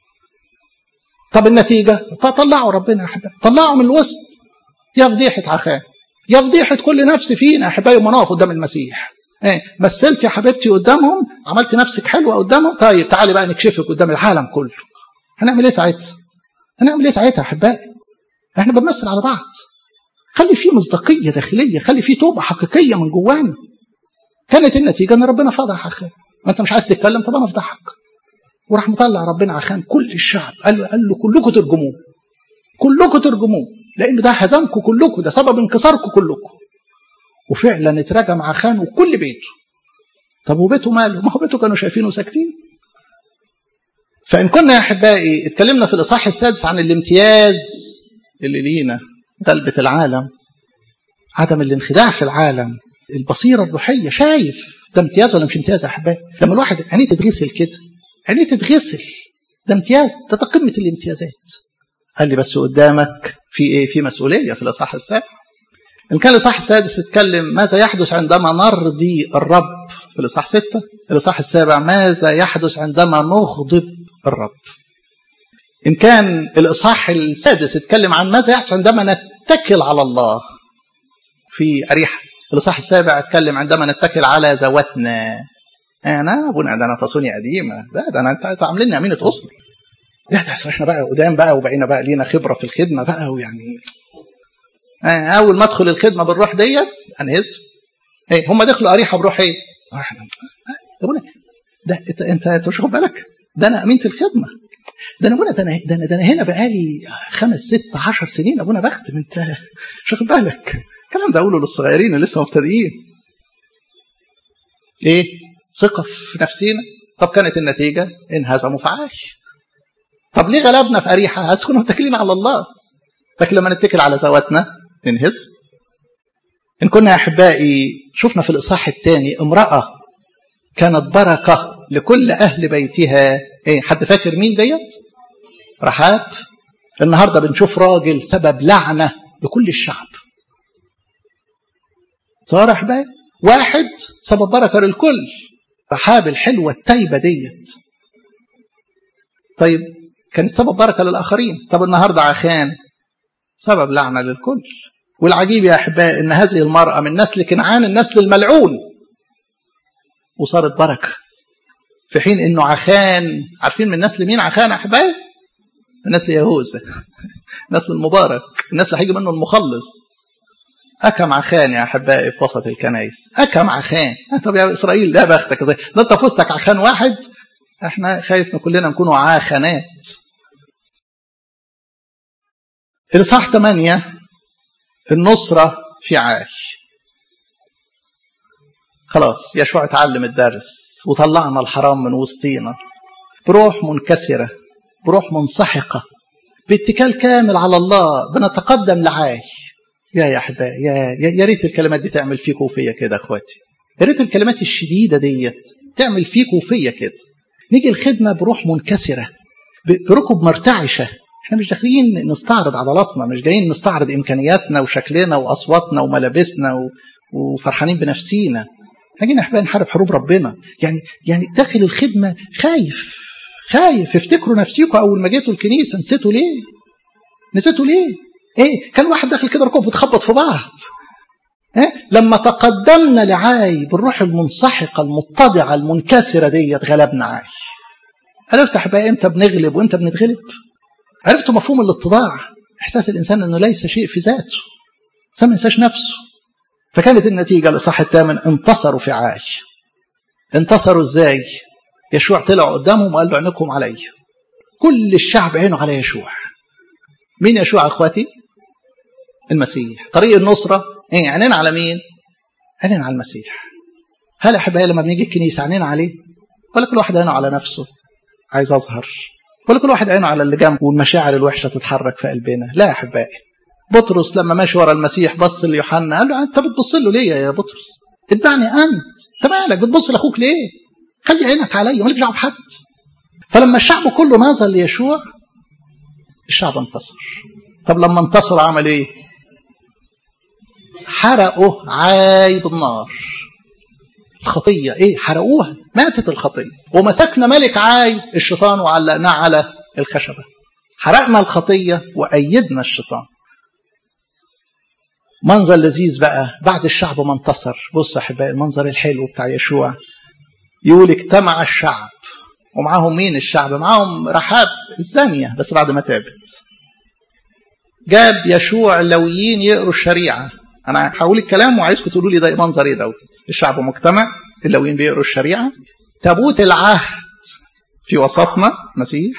طب النتيجه طلعوا ربنا يا احبائي طلعوا من الوسط يا فضيحه عخان يا فضيحه كل نفس فينا احبائي وما نقف قدام المسيح ايه مثلت يا حبيبتي قدامهم عملت نفسك حلوه قدامهم طيب تعالي بقى نكشفك قدام العالم كله هنعمل ايه ساعتها هنعمل ايه ساعتها يا احبائي احنا بنمثل على بعض خلي في مصداقيه داخليه خلي في توبه حقيقيه من جوانا كانت النتيجه ان ربنا فضح اخاه ما انت مش عايز تتكلم طب انا افضحك وراح مطلع ربنا عشان كل الشعب قال له, قال له كلكم ترجموه كلكم ترجموه لانه ده هزمكم كلكم ده سبب انكساركم كلكم وفعلا اترجم عخان وكل بيته طب وبيته ماله ما هو بيته كانوا شايفينه ساكتين فإن كنا يا أحبائي اتكلمنا في الإصحاح السادس عن الامتياز اللي لينا غلبة العالم عدم الانخداع في العالم البصيرة الروحية شايف ده امتياز ولا مش امتياز يا أحبائي لما الواحد عينيه تتغسل كده عينيه تتغسل ده امتياز ده قمة الامتيازات قال لي بس قدامك في ايه في مسؤولية في الإصحاح السابع إن كان الإصحاح السادس اتكلم ماذا يحدث عندما نرضي الرب في الإصحاح ستة الإصحاح السابع ماذا يحدث عندما نغضب الرب إن كان الإصحاح السادس اتكلم عن ماذا يحدث عندما نتكل على الله في أريحة الإصحاح السابع اتكلم عندما نتكل على ذواتنا أنا أبونا ده أنا تصوني قديمة ده ده أنا أنت عاملين أمينة أصل لا ده احنا بقى قدام بقى وبقينا بقى لينا خبرة في الخدمة بقى ويعني أول ما أدخل الخدمة بالروح ديت أنهزم إيه هم دخلوا أريحة بروح إيه؟ احنا أبونا ده أنت أنت مش واخد بالك؟ ده انا امينه الخدمه ده انا ابونا ده انا ده انا, ده أنا هنا بقالي خمس ست عشر سنين ابونا بختم انت مش واخد بالك الكلام ده اقوله للصغيرين اللي لسه مبتدئين ايه ثقه في نفسينا طب كانت النتيجه انهزموا في عاش طب ليه غلبنا في اريحه هتكونوا متكلين على الله لكن لما نتكل على ذواتنا ننهزم إن كنا يا أحبائي شفنا في الإصحاح الثاني امرأة كانت بركة لكل أهل بيتها إيه حد فاكر مين ديت؟ رحاب النهارده بنشوف راجل سبب لعنة لكل الشعب صار يا أحبائي واحد سبب بركة للكل رحاب الحلوة التايبة ديت طيب كانت سبب بركة للآخرين طب النهاردة عخان سبب لعنة للكل والعجيب يا أحبائي أن هذه المرأة من نسل كنعان النسل الملعون وصارت بركة في حين أنه عخان عارفين من نسل مين عخان يا أحبائي من نسل يهوذا نسل المبارك النسل هيجي منه المخلص أكم عخان يا أحبائي في وسط الكنائس أكم عخان طب يا إسرائيل لا بختك ازاي ده أنت فزتك عخان واحد احنا خايف كلنا نكونوا عاخنات الإصحاح 8 النصرة في عاش خلاص يشوع اتعلم الدرس وطلعنا الحرام من وسطينا بروح منكسرة بروح منسحقة باتكال كامل على الله بنتقدم لعاي يا يا احبائي يا يا ريت الكلمات دي تعمل فيكم وفيا كده اخواتي يا ريت الكلمات الشديده ديت تعمل فيكم وفيا كده نيجي الخدمه بروح منكسره بركب مرتعشه احنا مش داخلين نستعرض عضلاتنا مش جايين نستعرض امكانياتنا وشكلنا واصواتنا وملابسنا و... وفرحانين بنفسينا احنا جايين احبائي نحارب حروب ربنا يعني يعني داخل الخدمه خايف خايف افتكروا نفسيكم اول ما جيتوا الكنيسه نسيتوا ليه؟ نسيتوا ليه؟ ايه كان واحد داخل كده ركوب بتخبط في بعض إيه؟ لما تقدمنا لعاي بالروح المنسحقه المتضعه المنكسره ديت غلبنا عاي عرفت احبائي امتى بنغلب وامتى بنتغلب عرفتوا مفهوم الاتضاع احساس الانسان انه ليس شيء في ذاته الانسان ما ينساش نفسه فكانت النتيجه الاصحاح الثامن انتصروا في عاي انتصروا ازاي يشوع طلع قدامهم وقال له عينكم علي كل الشعب عينه على يشوع مين يشوع اخواتي المسيح طريق النصرة ايه عينينا على مين عينينا على المسيح هل احبائي لما بنيجي الكنيسة عينينا عليه ولا كل واحد عينه على نفسه عايز اظهر ولا كل واحد عينه على اللي جنبه والمشاعر الوحشة تتحرك في قلبنا لا يا احبائي بطرس لما ماشي ورا المسيح بص ليوحنا قال له انت بتبص له ليه يا بطرس اتبعني انت انت مالك بتبص لاخوك ليه خلي عينك عليا مالك دعوه بحد فلما الشعب كله نظر ليشوع الشعب انتصر طب لما انتصر عمل ايه حرقوا عاي بالنار الخطيه ايه حرقوها ماتت الخطيه ومسكنا ملك عاي الشيطان وعلقناه على الخشبه حرقنا الخطيه وايدنا الشيطان منظر لذيذ بقى بعد الشعب ما انتصر بصوا يا احبائي المنظر الحلو بتاع يشوع يقول اجتمع الشعب ومعاهم مين الشعب معاهم رحاب الزانية بس بعد ما تابت جاب يشوع اللويين يقروا الشريعة أنا هقول الكلام وعايزكم تقولوا لي ده منظر إيه دوت الشعب مجتمع اللويين بيقروا الشريعة تابوت العهد في وسطنا مسيح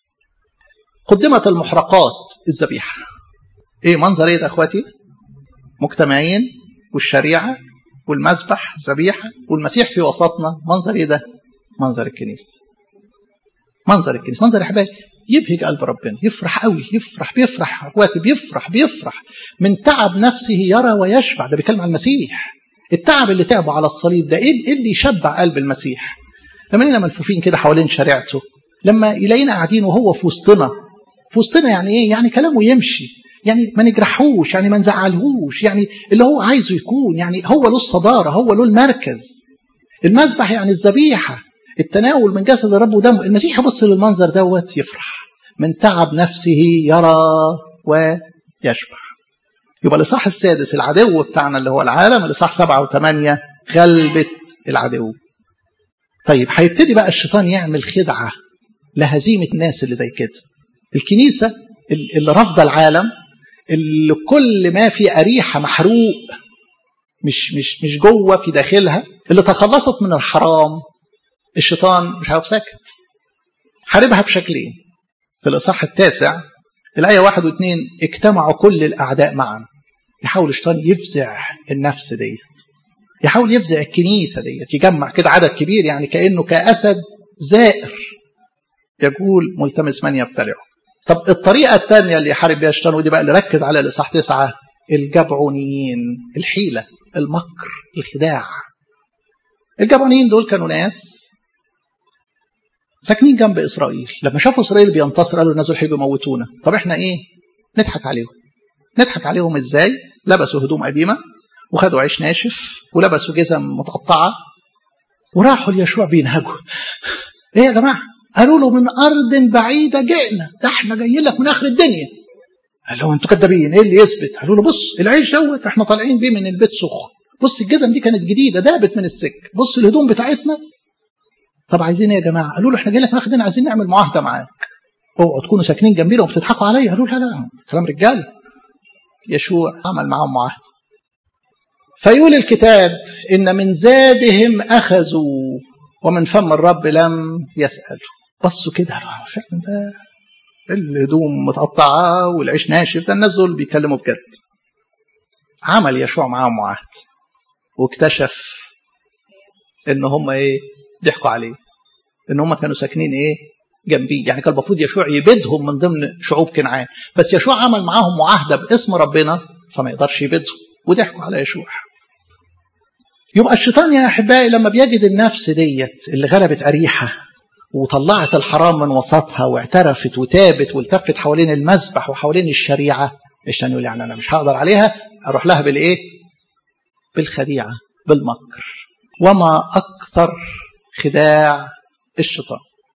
قدمت المحرقات الذبيحة إيه منظر إيه ده أخواتي مجتمعين والشريعة والمذبح ذبيحة والمسيح في وسطنا منظر إيه ده منظر الكنيسة منظر الكنيسة منظر يا حبايبي يبهج قلب ربنا يفرح قوي يفرح بيفرح اخواتي بيفرح بيفرح من تعب نفسه يرى ويشبع ده بيتكلم عن المسيح التعب اللي تعبه على الصليب ده ايه اللي يشبع قلب المسيح لما اننا ملفوفين كده حوالين شريعته لما يلاقينا قاعدين وهو في وسطنا في وسطنا يعني ايه يعني كلامه يمشي يعني ما نجرحوش يعني ما نزعلهوش يعني اللي هو عايزه يكون يعني هو له الصداره هو له المركز المذبح يعني الذبيحه التناول من جسد الرب ودمه المسيح يبص للمنظر دوت يفرح من تعب نفسه يرى ويشبع يبقى الاصحاح السادس العدو بتاعنا اللي هو العالم الاصحاح سبعة وثمانية غلبة العدو طيب هيبتدي بقى الشيطان يعمل خدعة لهزيمة الناس اللي زي كده الكنيسة اللي رافضة العالم اللي كل ما في أريحة محروق مش مش مش جوه في داخلها اللي تخلصت من الحرام الشيطان مش هيقف ساكت حاربها بشكلين في الإصحاح التاسع الآية واحد واثنين اجتمعوا كل الأعداء معا يحاول الشيطان يفزع النفس ديت يحاول يفزع الكنيسة ديت يجمع كده عدد كبير يعني كأنه كأسد زائر يقول ملتمس من يبتلعه طب الطريقة الثانية اللي يحارب بيها الشيطان ودي بقى اللي ركز على الإصحاح تسعة الجبعونيين الحيلة المكر الخداع الجبعونيين دول كانوا ناس ساكنين جنب إسرائيل لما شافوا إسرائيل بينتصر قالوا الناس دول هيجوا يموتونا طب احنا إيه نضحك عليهم نضحك عليهم إزاي لبسوا هدوم قديمة وخدوا عيش ناشف ولبسوا جزم متقطعة وراحوا ليشوع بينهجوا ايه يا جماعه قالوا له من ارض بعيده جئنا ده احنا جايين لك من اخر الدنيا قال لهم انتوا كدابين ايه اللي يثبت قالوا له بص العيش دوت احنا طالعين بيه من البيت سخن بص الجزم دي كانت جديده دابت من السك بص الهدوم بتاعتنا طب عايزين ايه يا جماعه قالوا له احنا جايين لك من اخر الدنيا عايزين نعمل معاهده معاك اوعوا تكونوا ساكنين جنبينا وبتضحكوا عليا قالوا لا لا كلام رجاله يشوع عمل معاهم معاهده فيقول الكتاب إن من زادهم أخذوا ومن فم الرب لم يسألوا بصوا كده فعلا ده الهدوم متقطعة والعيش ناشف ده الناس دول بيتكلموا بجد عمل يشوع معاهم معاهد واكتشف ان هم ايه ضحكوا عليه ان هم كانوا ساكنين ايه جنبيه يعني كان المفروض يشوع يبيدهم من ضمن شعوب كنعان بس يشوع عمل معاهم معاهده باسم ربنا فما يقدرش يبيدهم وضحكوا على يشوع يبقى الشيطان يا احبائي لما بيجد النفس ديت اللي غلبت اريحه وطلعت الحرام من وسطها واعترفت وتابت والتفت حوالين المذبح وحوالين الشريعه الشيطان يقول يعني انا مش هقدر عليها اروح لها بالايه؟ بالخديعه بالمكر وما اكثر خداع الشيطان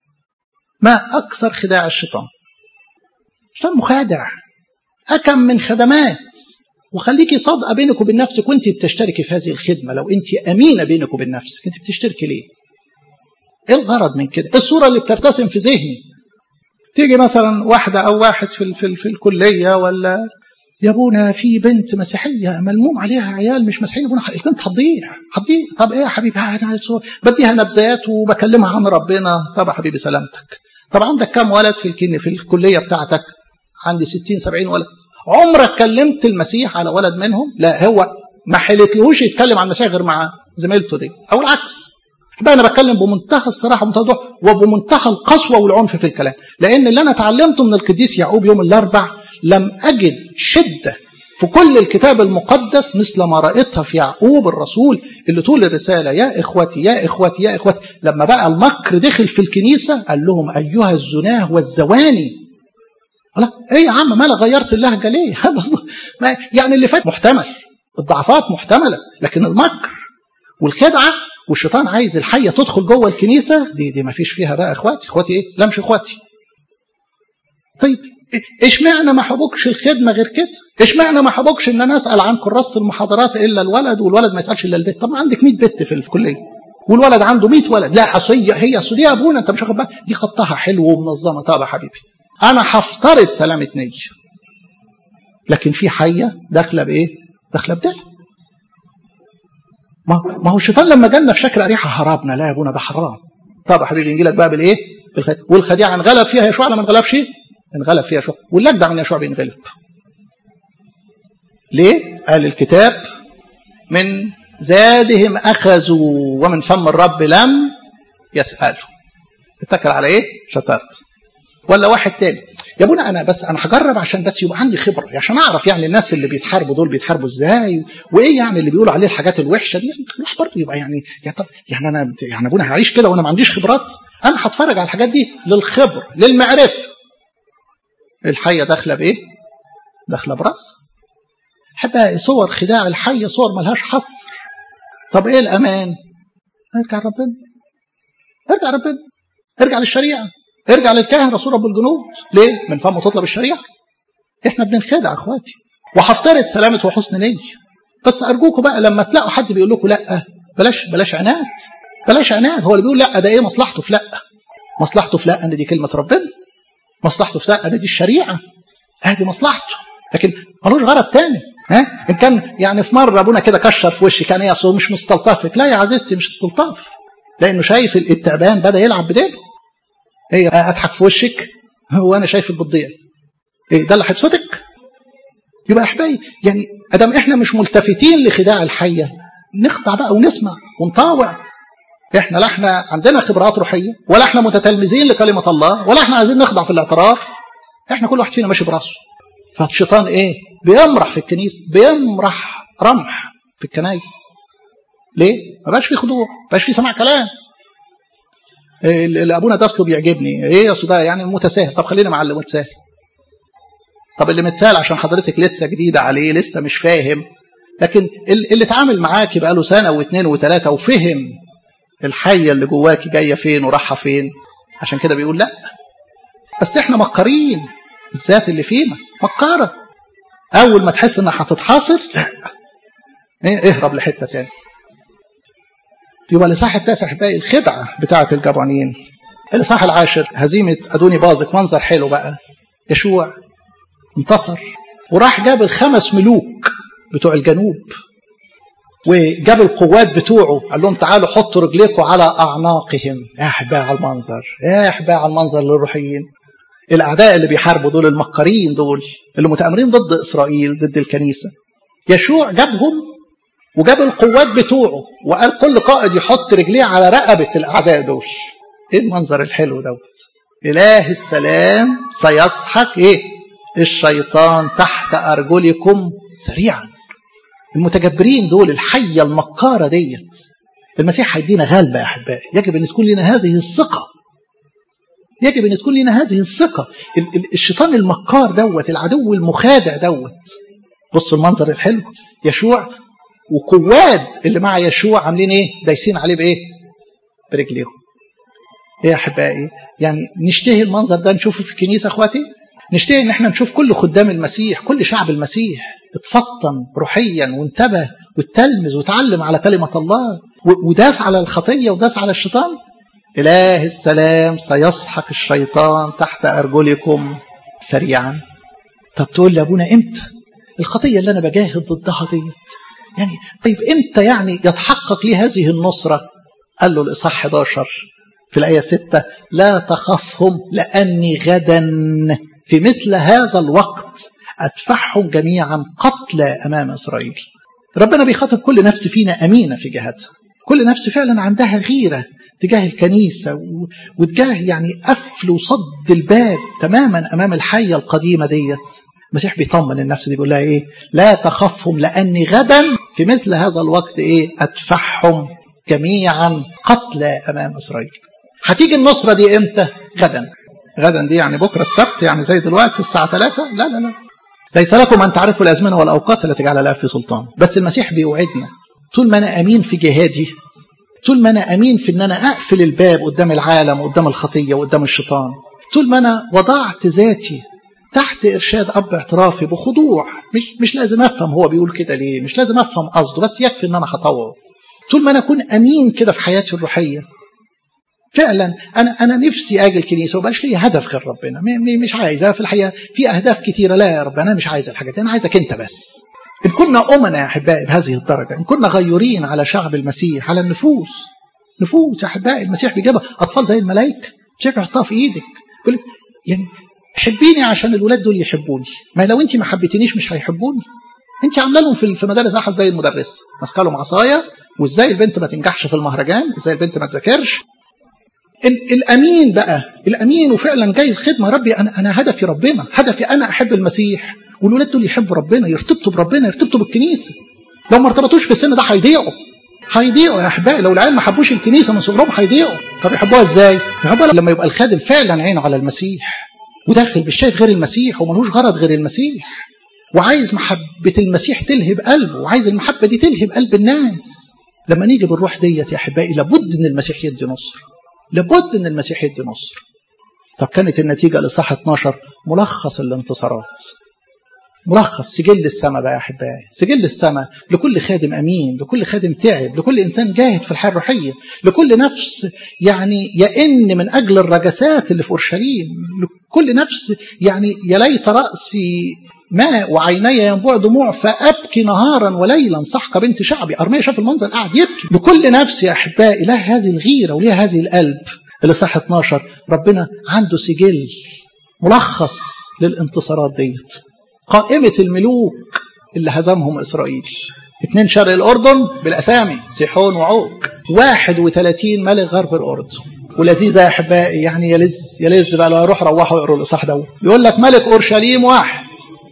ما اكثر خداع الشيطان الشيطان مخادع اكم من خدمات وخليكي صادقه بينك وبين نفسك وانت بتشتركي في هذه الخدمه لو انت امينه بينك وبين نفسك انت بتشتركي ليه؟ ايه الغرض من كده؟ الصوره اللي بترتسم في ذهني تيجي مثلا واحده او واحد في في, في الكليه ولا يا ابونا في بنت مسيحيه ملموم عليها عيال مش مسيحيين ابونا البنت هتضيع هتضيع طب ايه يا حبيبي انا بديها نبذات وبكلمها عن ربنا طب يا حبيبي سلامتك طب عندك كام ولد في الكن في الكليه بتاعتك عندي 60 70 ولد عمرك كلمت المسيح على ولد منهم لا هو ما حلتلهوش يتكلم عن المسيح غير مع زميلته دي او العكس بقى انا بتكلم بمنتهى الصراحه ومنتهى الوضوح وبمنتهى القسوه والعنف في الكلام لان اللي انا اتعلمته من القديس يعقوب يوم الاربع لم اجد شده في كل الكتاب المقدس مثل ما رأيتها في يعقوب الرسول اللي طول الرسالة يا إخوتي يا إخوتي يا إخوتي لما بقى المكر دخل في الكنيسة قال لهم أيها الزناه والزواني لا ايه يا عم مالك غيرت اللهجه ليه؟ يعني اللي فات محتمل الضعفات محتمله لكن المكر والخدعه والشيطان عايز الحيه تدخل جوه الكنيسه دي دي ما فيش فيها بقى اخواتي اخواتي ايه؟ لا مش اخواتي. طيب اشمعنى ما حبوكش الخدمه غير كده؟ اشمعنى ما حبوكش ان انا اسال عن كراسه المحاضرات الا الولد والولد ما يسالش الا البيت؟ طب ما عندك 100 بنت في الكليه والولد عنده 100 ولد لا اصل هي هي اصل دي يا ابونا انت مش واخد بالك دي خطها حلو ومنظمه طب يا حبيبي انا هفترض سلامه نيه لكن في حيه داخله بايه؟ داخله بدل ما ما هو الشيطان لما جالنا في شكل اريحه هربنا لا يا ابونا ده حرام طب يا حبيبي نجي لك بقى بالايه؟ بالخديعه والخديعه انغلب فيها يشوع ولا ما انغلبش؟ انغلب فيها يشوع واللجدع من يشوع بينغلب ليه؟ قال الكتاب من زادهم اخذوا ومن فم الرب لم يسالوا اتكل على ايه؟ شطرت ولا واحد تاني يا ابونا انا بس انا هجرب عشان بس يبقى عندي خبره عشان اعرف يعني الناس اللي بيتحاربوا دول بيتحاربوا ازاي وايه يعني اللي بيقولوا عليه الحاجات الوحشه دي الواحد برضه يبقى يعني يا طب يعني انا يعني ابونا هعيش كده وانا ما عنديش خبرات انا هتفرج على الحاجات دي للخبره للمعرفه الحيه داخله بايه؟ داخله براس احبها صور خداع الحيه صور ملهاش حصر طب ايه الامان؟ ارجع ربنا ارجع ربنا ارجع للشريعه ارجع للكاهن رسول رب الجنود ليه؟ من فمه تطلب الشريعه احنا بننخدع اخواتي وهفترض سلامه وحسن نيه بس ارجوكم بقى لما تلاقوا حد بيقول لكم لا بلاش بلاش عناد بلاش عناد هو اللي بيقول لا ده ايه مصلحته في لا مصلحته في لا ان دي كلمه ربنا مصلحته في لا ان دي الشريعه ادي مصلحته لكن ملوش غرض تاني ها ان كان يعني في مره ابونا كده كشر في وشي كان ايه اصل مش مستلطفك لا يا عزيزتي مش استلطاف لانه شايف التعبان بدا يلعب بديله ايه اضحك في وشك هو انا شايفك بتضيع ايه ده اللي هيبسطك يبقى يا احبائي يعني ادام احنا مش ملتفتين لخداع الحيه نخضع بقى ونسمع ونطاوع احنا لا احنا عندنا خبرات روحيه ولا احنا متتلمذين لكلمه الله ولا احنا عايزين نخضع في الاعتراف احنا كل واحد فينا ماشي براسه فالشيطان ايه بيمرح في الكنيسه بيمرح رمح في الكنايس ليه ما بقاش في خضوع ما بقاش في سماع كلام اللي ابونا درسه بيعجبني ايه يا ده يعني متساهل طب خلينا مع اللي متساهل طب اللي متساهل عشان حضرتك لسه جديده عليه لسه مش فاهم لكن اللي اتعامل معاكي بقاله سنه واثنين وثلاثه وفهم الحيه اللي جواكي جايه فين ورايحه فين عشان كده بيقول لا بس احنا مكارين الذات اللي فينا مكاره اول ما تحس انها هتتحاصر لا ايه اهرب لحته تاني يبقى الاصحاح التاسع باقي الخدعه بتاعه الجبرانيين الاصحاح العاشر هزيمه ادوني بازك منظر حلو بقى يشوع انتصر وراح جاب الخمس ملوك بتوع الجنوب وجاب القوات بتوعه قال لهم تعالوا حطوا رجليكم على اعناقهم يا احباء على المنظر يا احباء على المنظر للروحيين الاعداء اللي بيحاربوا دول المكارين دول اللي متامرين ضد اسرائيل ضد الكنيسه يشوع جابهم وجاب القوات بتوعه وقال كل قائد يحط رجليه على رقبه الاعداء دول ايه المنظر الحلو دوت اله السلام سيسحق ايه الشيطان تحت ارجلكم سريعا المتجبرين دول الحيه المكاره ديت المسيح هيدينا غلبه يا احبائي يجب ان تكون لنا هذه الثقه يجب ان تكون لنا هذه الثقه الشيطان المكار دوت العدو المخادع دوت بصوا المنظر الحلو يشوع وقواد اللي مع يشوع عاملين ايه دايسين عليه بايه برجليهم ايه يا احبائي يعني نشتهي المنظر ده نشوفه في الكنيسه اخواتي نشتهي ان احنا نشوف كل خدام المسيح كل شعب المسيح اتفطن روحيا وانتبه واتلمذ وتعلم على كلمه الله وداس على الخطيه وداس على الشيطان اله السلام سيسحق الشيطان تحت ارجلكم سريعا طب تقول لي ابونا امتى الخطيه اللي انا بجاهد ضدها ديت يعني طيب امتى يعني يتحقق لي هذه النصره قال له الاصحاح 11 في الايه 6 لا تخفهم لاني غدا في مثل هذا الوقت أدفعهم جميعا قتلى أمام إسرائيل ربنا بيخاطب كل نفس فينا أمينة في جهتها كل نفس فعلا عندها غيرة تجاه الكنيسة وتجاه يعني قفل وصد الباب تماما أمام الحية القديمة ديت المسيح بيطمن النفس دي بيقول لها إيه لا تخفهم لأني غدا في مثل هذا الوقت إيه أدفعهم جميعا قتلى أمام إسرائيل هتيجي النصرة دي إمتى غدا غدا دي يعني بكرة السبت يعني زي دلوقتي الساعة 3 لا لا لا ليس لكم أن تعرفوا الأزمنة والأوقات التي جعل لها في سلطان بس المسيح بيوعدنا طول ما أنا أمين في جهادي طول ما أنا أمين في أن أنا أقفل الباب قدام العالم وقدام الخطية وقدام الشيطان طول ما أنا وضعت ذاتي تحت إرشاد أب اعترافي بخضوع مش مش لازم أفهم هو بيقول كده ليه مش لازم أفهم قصده بس يكفي أن أنا هطوعه طول ما أنا أكون أمين كده في حياتي الروحية فعلا انا انا نفسي اجي الكنيسه ومبقاش لي هدف غير ربنا مش عايز في الحقيقه في اهداف كتيره لا يا رب انا مش عايز الحاجات دي انا عايزك انت بس ان كنا امنا يا احبائي بهذه الدرجه ان كنا غيورين على شعب المسيح على النفوس نفوس يا احبائي المسيح بيجيبها اطفال زي الملائكه المسيح يحطها في ايدك يقول لك يعني حبيني عشان الولاد دول يحبوني ما لو انت ما حبيتنيش مش هيحبوني انت عامله لهم في مدارس احد زي المدرس ماسكه لهم عصايه وازاي البنت ما تنجحش في المهرجان ازاي البنت ما تذاكرش الامين بقى الامين وفعلا جاي الخدمه ربي انا انا هدفي ربنا هدفي انا احب المسيح والولاد دول يحبوا ربنا يرتبطوا بربنا يرتبطوا بالكنيسه لو ما ارتبطوش في السن ده هيضيعوا هيضيعوا يا احبائي لو العيال ما حبوش الكنيسه من صغرهم هيضيعوا طب يحبوها ازاي؟ يحبوها لما يبقى الخادم فعلا عينه على المسيح وداخل مش شايف غير المسيح وملوش غرض غير المسيح وعايز محبه المسيح تلهب قلبه وعايز المحبه دي تلهب قلب الناس لما نيجي بالروح ديت يا احبائي لابد ان المسيح يدي نصر لابد ان المسيح يدي نصر طب كانت النتيجه الاصحاح 12 ملخص الانتصارات ملخص سجل السماء بقى يا احبائي سجل السماء لكل خادم امين لكل خادم تعب لكل انسان جاهد في الحياه الروحيه لكل نفس يعني يئن من اجل الرجسات اللي في اورشليم لكل نفس يعني يا ليت راسي ماء وعيني ينبوع دموع فابكي نهارا وليلا صحك بنت شعبي ارميا شاف المنظر قاعد يبكي لكل نفس يا احبائي له هذه الغيره وليه هذه القلب اللي صح 12 ربنا عنده سجل ملخص للانتصارات ديت قائمة الملوك اللي هزمهم إسرائيل اثنين شرق الأردن بالأسامي سيحون وعوج 31 ملك غرب الأردن ولذيذة يا أحبائي يعني يلز يلز بقى لو هيروح روحوا يقروا الإصحاح دوت يقول لك ملك أورشليم واحد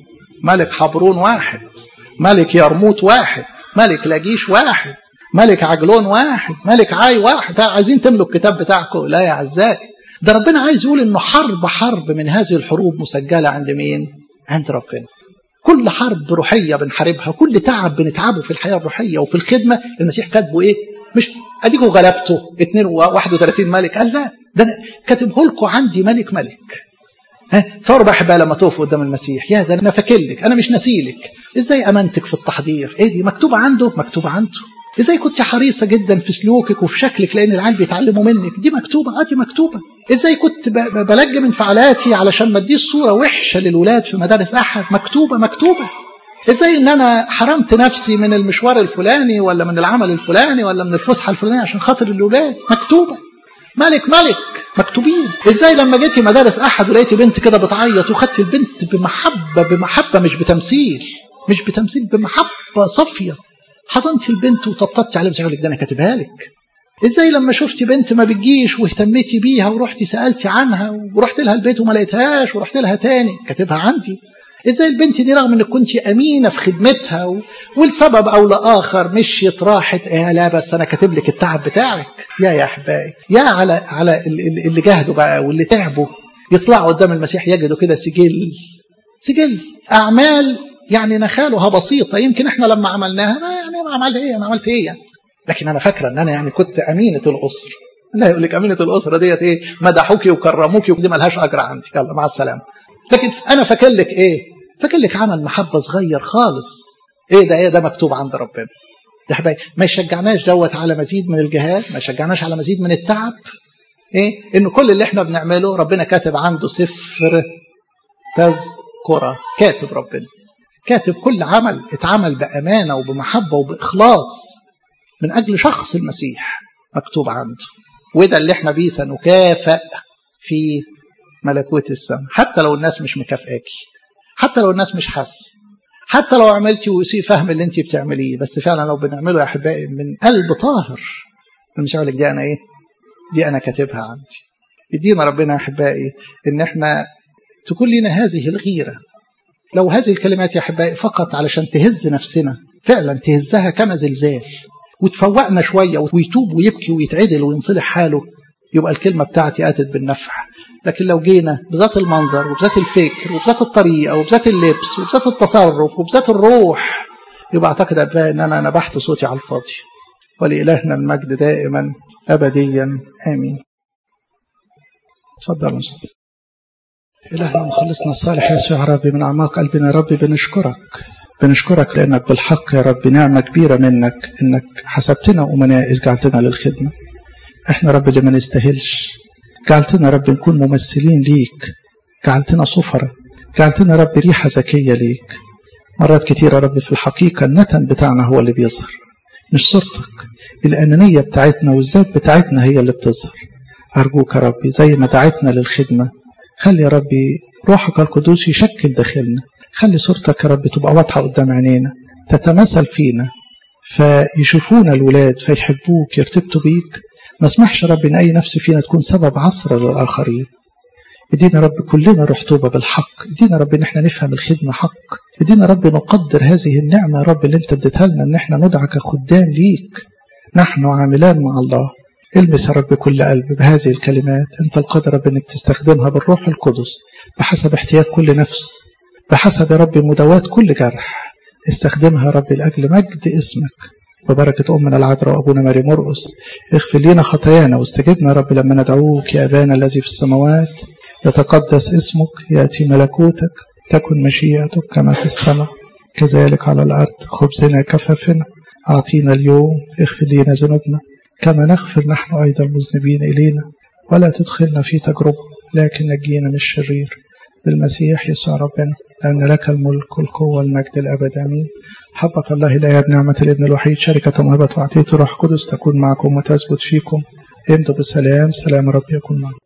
ملك حبرون واحد ملك يرموت واحد ملك لاجيش واحد ملك عجلون واحد ملك عاي واحد عايزين تملوا الكتاب بتاعكم لا يا اعزائي ده ربنا عايز يقول انه حرب حرب من هذه الحروب مسجله عند مين عند ربنا كل حرب روحيه بنحاربها كل تعب بنتعبه في الحياه الروحيه وفي الخدمه المسيح كاتبه ايه مش اديكوا غلبته 31 ملك قال لا ده انا كاتبه لكم عندي ملك ملك ها تصوروا بقى احبائي لما تقفوا قدام المسيح يا ده انا فاكلك انا مش نسيلك ازاي امانتك في التحضير ايه دي مكتوبه عنده مكتوبه عنده ازاي كنت حريصه جدا في سلوكك وفي شكلك لان العيال بيتعلموا منك دي مكتوبه اه دي مكتوبه ازاي كنت بلجم انفعالاتي علشان ما اديش صوره وحشه للولاد في مدارس احد مكتوبه مكتوبه ازاي ان انا حرمت نفسي من المشوار الفلاني ولا من العمل الفلاني ولا من الفسحه الفلانيه عشان خاطر الاولاد مكتوبه ملك ملك مكتوبين ازاي لما جيتي مدارس احد ولقيتي بنت كده بتعيط وخدت البنت بمحبه بمحبه مش بتمثيل مش بتمثيل بمحبه صافيه حضنتي البنت وطبطبتي عليها بتقول لك ده انا كاتبها لك ازاي لما شفتي بنت ما بتجيش واهتميتي بيها ورحتي سالتي عنها ورحت لها البيت وما لقيتهاش ورحت لها تاني كاتبها عندي ازاي البنت دي رغم انك كنت امينه في خدمتها و... ولسبب او لاخر مشيت راحت ايه لا بس انا كاتب لك التعب بتاعك يا يا احبائي يا على على اللي جاهدوا بقى واللي تعبوا يطلعوا قدام المسيح يجدوا كده سجل سجل اعمال يعني نخالها بسيطه يمكن احنا لما عملناها ما يعني ما عملت ايه انا عملت ايه يعني لكن انا فاكره ان انا يعني كنت امينه الاسر لا يقول لك امينه الاسره ديت ايه مدحوكي وكرموكي ودي ملهاش اجر عندي يلا مع السلامه لكن انا فاكر لك ايه فاكر لك عمل محبه صغير خالص ايه ده ايه ده مكتوب عند ربنا يا حبايبي ما يشجعناش دوت على مزيد من الجهاد ما يشجعناش على مزيد من التعب ايه انه كل اللي احنا بنعمله ربنا كاتب عنده سفر تذكره كاتب ربنا كاتب كل عمل اتعمل بامانه وبمحبه وباخلاص من اجل شخص المسيح مكتوب عنده وده اللي احنا بيه سنكافئ في ملكوت السماء حتى لو الناس مش مكافئاكي حتى لو الناس مش حاسه حتى لو عملتي ويسيء فهم اللي انت بتعمليه بس فعلا لو بنعمله يا احبائي من قلب طاهر مش هقول لك دي انا ايه دي انا كاتبها عندي يدينا ربنا يا احبائي ان احنا تكون لنا هذه الغيره لو هذه الكلمات يا احبائي فقط علشان تهز نفسنا فعلا تهزها كما زلزال وتفوقنا شويه ويتوب ويبكي ويتعدل وينصلح حاله يبقى الكلمه بتاعتي اتت بالنفع لكن لو جينا بذات المنظر وبذات الفكر وبذات الطريقه وبذات اللبس وبذات التصرف وبذات الروح يبقى اعتقد ابقى ان انا نبحت صوتي على الفاضي ولالهنا المجد دائما ابديا امين تفضل نصلي إلهنا مخلصنا الصالح يا يسوع ربي من أعماق قلبنا يا ربي بنشكرك بنشكرك لأنك بالحق يا رب نعمة كبيرة منك إنك حسبتنا أمناء إذ جعلتنا للخدمة إحنا رب اللي ما نستاهلش جعلتنا رب نكون ممثلين ليك جعلتنا صفرة جعلتنا رب ريحة زكية ليك مرات كتيرة رب في الحقيقة النتن بتاعنا هو اللي بيظهر مش صورتك الأنانية بتاعتنا والذات بتاعتنا هي اللي بتظهر أرجوك يا ربي زي ما دعتنا للخدمة خلي يا ربي روحك القدوس يشكل داخلنا خلي صورتك يا رب تبقى واضحة قدام عينينا تتمثل فينا فيشوفونا الولاد فيحبوك يرتبطوا بيك ما اسمحش رب ان اي نفس فينا تكون سبب عصر للاخرين ادينا رب كلنا روح توبه بالحق ادينا رب ان احنا نفهم الخدمه حق ادينا رب نقدر هذه النعمه يا رب اللي انت اديتها لنا ان احنا ندعى كخدام ليك نحن عاملان مع الله المس يا رب كل قلب بهذه الكلمات انت القادر رب انك تستخدمها بالروح القدس بحسب احتياج كل نفس بحسب يا رب مداواة كل جرح استخدمها يا رب لاجل مجد اسمك ببركة أمنا العذراء وأبونا ماري مرقس اغفر لنا خطايانا واستجبنا يا رب لما ندعوك يا أبانا الذي في السماوات يتقدس اسمك يأتي ملكوتك تكن مشيئتك كما في السماء كذلك على الأرض خبزنا كفافنا أعطينا اليوم اغفر لنا ذنوبنا كما نغفر نحن أيضا المذنبين إلينا ولا تدخلنا في تجربة لكن نجينا من الشرير بالمسيح يسوع ربنا لأن لك الملك والقوة والمجد الأبد آمين حبة الله لا بنعمة الابن الوحيد شركة موهبة وعطية روح قدس تكون معكم وتثبت فيكم امضوا بسلام سلام رب يكون معكم